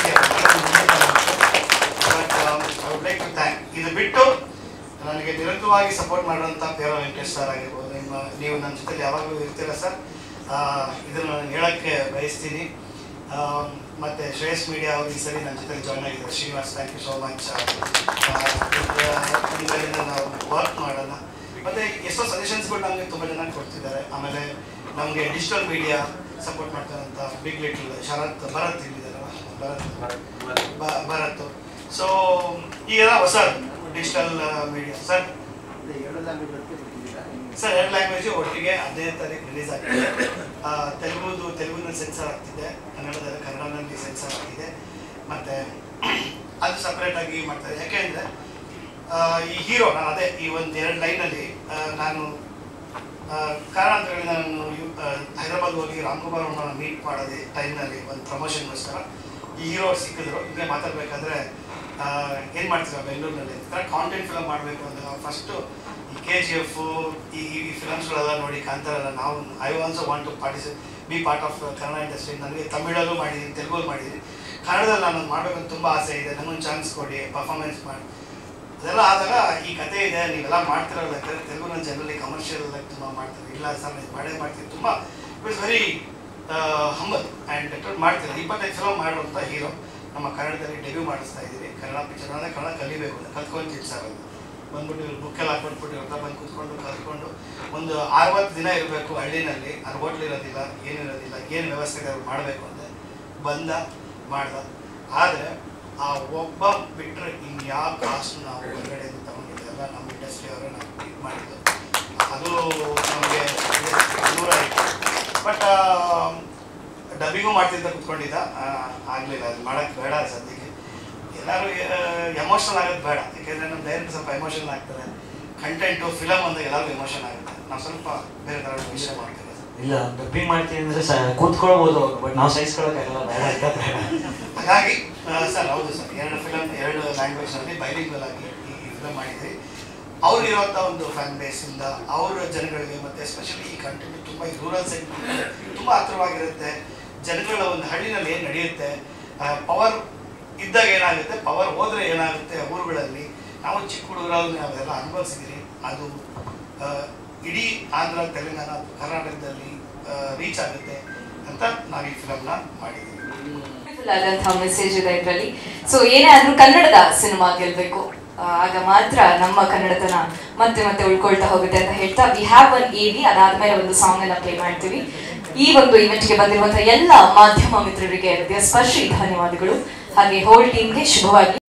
but I would like to thank ಇದು ಬಿಟ್ಟು ನನಗೆ ನಿರಂತರವಾಗಿ ಸಪೋರ್ಟ್ ಮಾಡುವಂಥ ಪೇರೋ ವೆಂಕಟೇಶ್ ಸರ್ ಆಗಿರ್ಬೋದು ನಿಮ್ಮ ನೀವು ನನ್ನ ಜೊತೆ ಯಾವಾಗಲೂ ಇರ್ತೀರ ಸರ್ ಇದನ್ನು ನಾನು ಹೇಳೋಕ್ಕೆ ಬಯಸ್ತೀನಿ ಆ, ಮತ್ತೆ ಶ್ರೇಯಸ್ ಮೀಡಿಯಾ ಅವರು ಈ ಸರಿ ನನ್ನ ಜೊತೆ ಜಾಯ್ನ್ ಆಗಿದ್ದಾರೆ Srinivas thank you so much ಇದರಿಂದ ನಾವು ವರ್ಕ್ ಮಾಡೋಣ ಮತ್ತೆ ಎಷ್ಟೋ ಸಜೆಷನ್ಸ್ಗಳು ನಮಗೆ ತುಂಬ ಜನ ಕೊಡ್ತಿದ್ದಾರೆ ಆಮೇಲೆ ನಮಗೆ ಡಿಜಿಟಲ್ ಮೀಡಿಯಾ ಸಪೋರ್ಟ್ ಮಾಡ್ತಾರಂತ ಬಿಗ್ ಲಿಟಲ್ ಶರತ್ ಭರತ್ ಇಲ್ಲಿದ್ದಾರಲ್ಲ ಭರತ್ ಬ- ಭರತ್ ಸೊ ಈಗೆಲ್ಲ ಹೊಸ ಡಿಜಿಟಲ್ ಮೀಡಿಯಾ ಸರ್ ಸರ್ ಎರಡು ಲ್ಯಾಂಗ್ವೇಜ್ ಒಟ್ಟಿಗೆ ಹದಿನೈದು ತಾರೀಕು ರಿಲೀಸ್ ಆಗ್ತಿದೆ ಆ, ತೆಲುಗುದು ತೆಲುಗುನಲ್ಲಿ ಸೆನ್ಸರ್ ಆಗ್ತಿದೆ ಕನ್ನಡದಲ್ಲಿ ಕನ್ನಡನಲ್ಲಿ ಸೆನ್ಸರ್ ಆಗ್ತಿದೆ ಮತ್ತೆ ಅದು ಸಪ್ರೇಟ್ ಆಗಿ ಮಾಡ್ತಾರೆ ಯಾಕೆಂದ್ರೆ ಆ, ಈ ಹೀರೋ ನಾನು ಅದೇ ಈ ಒಂದು ಎರಡು ಲೈನಲ್ಲಿ ನಾನು ಆ, ಕಾರಣಾಂತರಗಳಿಂದ ನಾನು ಯು- ಆ, ಹೈದರಾಬಾದ್ ಹೋಗಿ ರಾಮ್ಕುಮಾರ್ ಅವ್ರನ್ನ ಮೀಟ್ ಮಾಡೋದೇ ಟೈಮ್ನಲ್ಲಿ ಒಂದು ಪ್ರಮೋಷನ್ಗೋಸ್ಕರ ಈ ಹೀರೋ ಸಿಕ್ಕಿದ್ರು ಹಿಂಗೆ ಮಾತಾಡ್ಬೇಕಾದ್ರೆ ಆ, ಏನ್ ಮಾಡ್ತೀರಾ ಬೆಂಗಳೂರಿನಲ್ಲಿ ಕಾಂಟೆಂಟ್ ಫಿಲಮ್ ಮಾಡಬೇಕು ಅಂತ ಫಸ್ಟು ಈ ಕೆ ಜಿ ಎಫ್ ಈ ಈ ಫಿಲಮ್ಸ್ಗಳೆಲ್ಲ ನೋಡಿ ಕಾಂತಾರಲ್ಲ ನಾವು I also want to participate be part of Kannada industry ನನಗೆ ತಮಿಳಲ್ಲೂ ಮಾಡಿದ್ದೀನಿ ತೆಲುಗಲ್ಲಿ ಮಾಡಿದ್ದೀನಿ ಕನ್ನಡದಲ್ಲಿ ನಾನು ಮಾಡಬೇಕು ಅಂತ ತುಂಬ ಆಸೆ ಇದೆ ನನಗೊಂದು ಚಾನ್ಸ್ ಕೊಡಿ ಪರ್ಫಾರ್ಮೆನ್ಸ್ ಮಾಡಿ ಅದೆಲ್ಲ ಆದಾಗ ಈ ಕತೆ ಇದೆ ನೀವೆಲ್ಲ ಮಾಡ್ತಿರಲ್ಲ ಯಾಕಂದ್ರೆ ತೆಲುಗುನಲ್ಲಿ ಜನರಲಿ ಕಮರ್ಷಿಯಲ್ ತುಂಬ ಮಾಡ್ತಾರೆ ಇಲ್ಲ ಸರ್ ನೀವು ಮಾಡೇ ಮಾಡ್ತೀವಿ ತುಂಬ it is very humble and ಮಾಡ್ತೀರಿ ಇಪ್ಪತ್ತೈದು ಫಿಲಮ್ ಮಾಡುವಂಥ ಹೀರೋ ನಮ್ಮ ಕನ್ನಡದಲ್ಲಿ ಡೆಬ್ಯೂ ಮಾಡಿಸ್ತಾ ಇದ್ದೀವಿ ಕನ್ನಡ ಪಿಕ್ಚರ್ ಅಂದರೆ ಕನ್ನಡ ಕಲಿಬೇಕು ಕಲ್ತ್ಕೊಂತೀವಿ ಸರ್ ಅದು ಬಂದ್ಬಿಟ್ಟು ಇವ್ರು ಬುಕ್ಕೆಲ್ಲ ಹಾಕ್ಬಿಟ್ಬಿಟ್ಟು ಇವ್ರ ಹತ್ರ ಬಂದು ಕೂತ್ಕೊಂಡು ಕಲ್ತ್ಕೊಂಡು ಒಂದು ಅರವತ್ತು ದಿನ ಇರಬೇಕು ಹಳ್ಳಿನಲ್ಲಿ ಅಲ್ಲಿ ಹೋಟ್ಲ್ ಇರೋದಿಲ್ಲ ಏನು ಇರೋದಿಲ್ಲ ಏನು ವ್ಯವಸ್ಥೆ ಇದೆ ಅವ್ರು ಮಾಡಬೇಕು ಅಂದರೆ ಬಂದ ಮಾಡ್ದ ಆದರೆ ಆ ಒಬ್ಬ ಬಿಟ್ಟರೆ ಇನ್ಯಾವ ಕಾಸ್ಟ್ ನಾವು ಹೊರಗಡೆಯಿಂದ ತಗೊಂಡಿದ್ದೆಲ್ಲ ನಮ್ಮ ಇಂಡಸ್ಟ್ರಿ ಅವರು ನಾವು ಇದು ಮಾಡಿದ್ದು ಅದು ನಮಗೆ ದೂರ ಆಯಿತು ಬಟ್ ಡಬ್ಬಿಂಗು ಮಾಡ್ತಿದ್ದ ಕುತ್ಕೊಂಡಿದ್ದ ಆಗಲಿಲ್ಲ ಅದು ಮಾಡೋಕ್ಕೆ ಬೇಡ ಸದ್ಯಕ್ಕೆ ಎಲ್ಲರೂ ಎಮೋಷನಲ್ ಆಗೋದು ಬೇಡ ಯಾಕೆಂದರೆ ನಮ್ಮ ಡೈರೆಕ್ಟ್ ಸ್ವಲ್ಪ ಎಮೋಷನಲ್ ಆಗ್ತಾರೆ ಕಂಟೆಂಟು ಫಿಲಮ್ ಅಂದಾಗ ಎಲ್ಲರಿಗೂ ಎಮೋಷನ್ ಆಗುತ್ತೆ ನಾವು ಸ್ವಲ್ಪ ಬೇರೆ ಥರ ವಿಷಯ ಮಾಡ್ತೇವೆ ಇಲ್ಲ ಡಬ್ಬಿಂಗ್ ಮಾಡ್ತೀನಿ ಅಂದ್ರೆ ಸ ಕೂತ್ಕೊಳ್ಬೋದು ಬಟ್ ನಾವು ಸಹಿಸ್ಕೊಳಕ್ಕಾಗಲ್ಲ ಬೇಡ ಅಂತ ಬೇಡ ಹಾಗಾಗಿ ಸರ್ ಹೌದು ಸರ್ ಎರಡು ಫಿಲಮ್ ಎರಡು ಲ್ಯಾಂಗ್ವೇಜ್ನಲ್ಲಿ ಬೈಲಿಂಗಲ್ ಆಗಿ ಈ ಫಿಲಮ್ ಮಾಡಿದ್ರಿ ಅವ್ರಿಗಿರುವಂಥ ಒಂದು ಫ್ಯಾನ್ ಬೇಸಿಂದ ಅವರ ಜನಗಳಿಗೆ ಮತ್ತು ಎಸ್ಪೆಷಲಿ ಈ ಕಂಟೆಂಟ್ ತುಂಬ ಈ ರೂರಲ್ ಸೈಡ್ ತುಂಬ ಹತ್ರವಾಗಿರುತ್ತೆ ಜನಗಳ ಒಂದು ಹಳ್ಳಿನಲ್ಲಿ ಏನು ನಡೆಯುತ್ತೆ ಪವರ್ ಇದ್ದಾಗ ಏನಾಗುತ್ತೆ ಪವರ್ ಹೋದರೆ ಏನಾಗುತ್ತೆ ಊರುಗಳಲ್ಲಿ ನಾವು ಚಿಕ್ಕ ಹುಡುಗರಲ್ಲಿ ನಾವೆಲ್ಲ ಅನುಭವಿಸಿದ್ದೀರಿ ಅದು ಆ, ಇಡೀ ಆಂಧ್ರ ತೆಲಂಗಾಣ ಕರ್ನಾಟಕದಲ್ಲಿ ರೀಚ್ ಆಗುತ್ತೆ ಅಂತ ನಾವು ಈ ಫಿಲಮ್ನ ಮಾಡಿದ್ದೀವಿ ಬ್ಯೂಟಿಫುಲ್ ಆದಂತಹ ಮೆಸೇಜ್ ಇದೆ ಇದರಲ್ಲಿ ಸೊ ಏನೇ ಆದ್ರೂ ಕನ್ನಡದ ಸಿನಿಮಾ ಗೆಲ್ಬೇಕು ಆ, ಆಗ ಮಾತ್ರ ನಮ್ಮ ಕನ್ನಡತನ ಮತ್ತೆ ಮತ್ತೆ ಉಳ್ಕೊಳ್ತಾ ಹೋಗುತ್ತೆ ಅಂತ ಹೇಳ್ತಾ we have one a we ಅದಾದ್ಮೇಲೆ ಒಂದು ಸಾಂಗ್ ಅನ್ನ ಪ್ಲೇ ಮಾಡ್ತೀವಿ ಈ ಒಂದು ಇವೆಂಟ್ಗೆ ಬಂದಿರುವಂತಹ ಎಲ್ಲ ಮಾಧ್ಯಮ ಮಿತ್ರರಿಗೆ ಹೃದಯ ಸ್ಪರ್ಶಿ ಧನ್ಯವಾದಗಳು ಹಾಗೆ ಹೋಲ್ ಟೀಮ್ಗೆ ಶುಭವಾಗಿ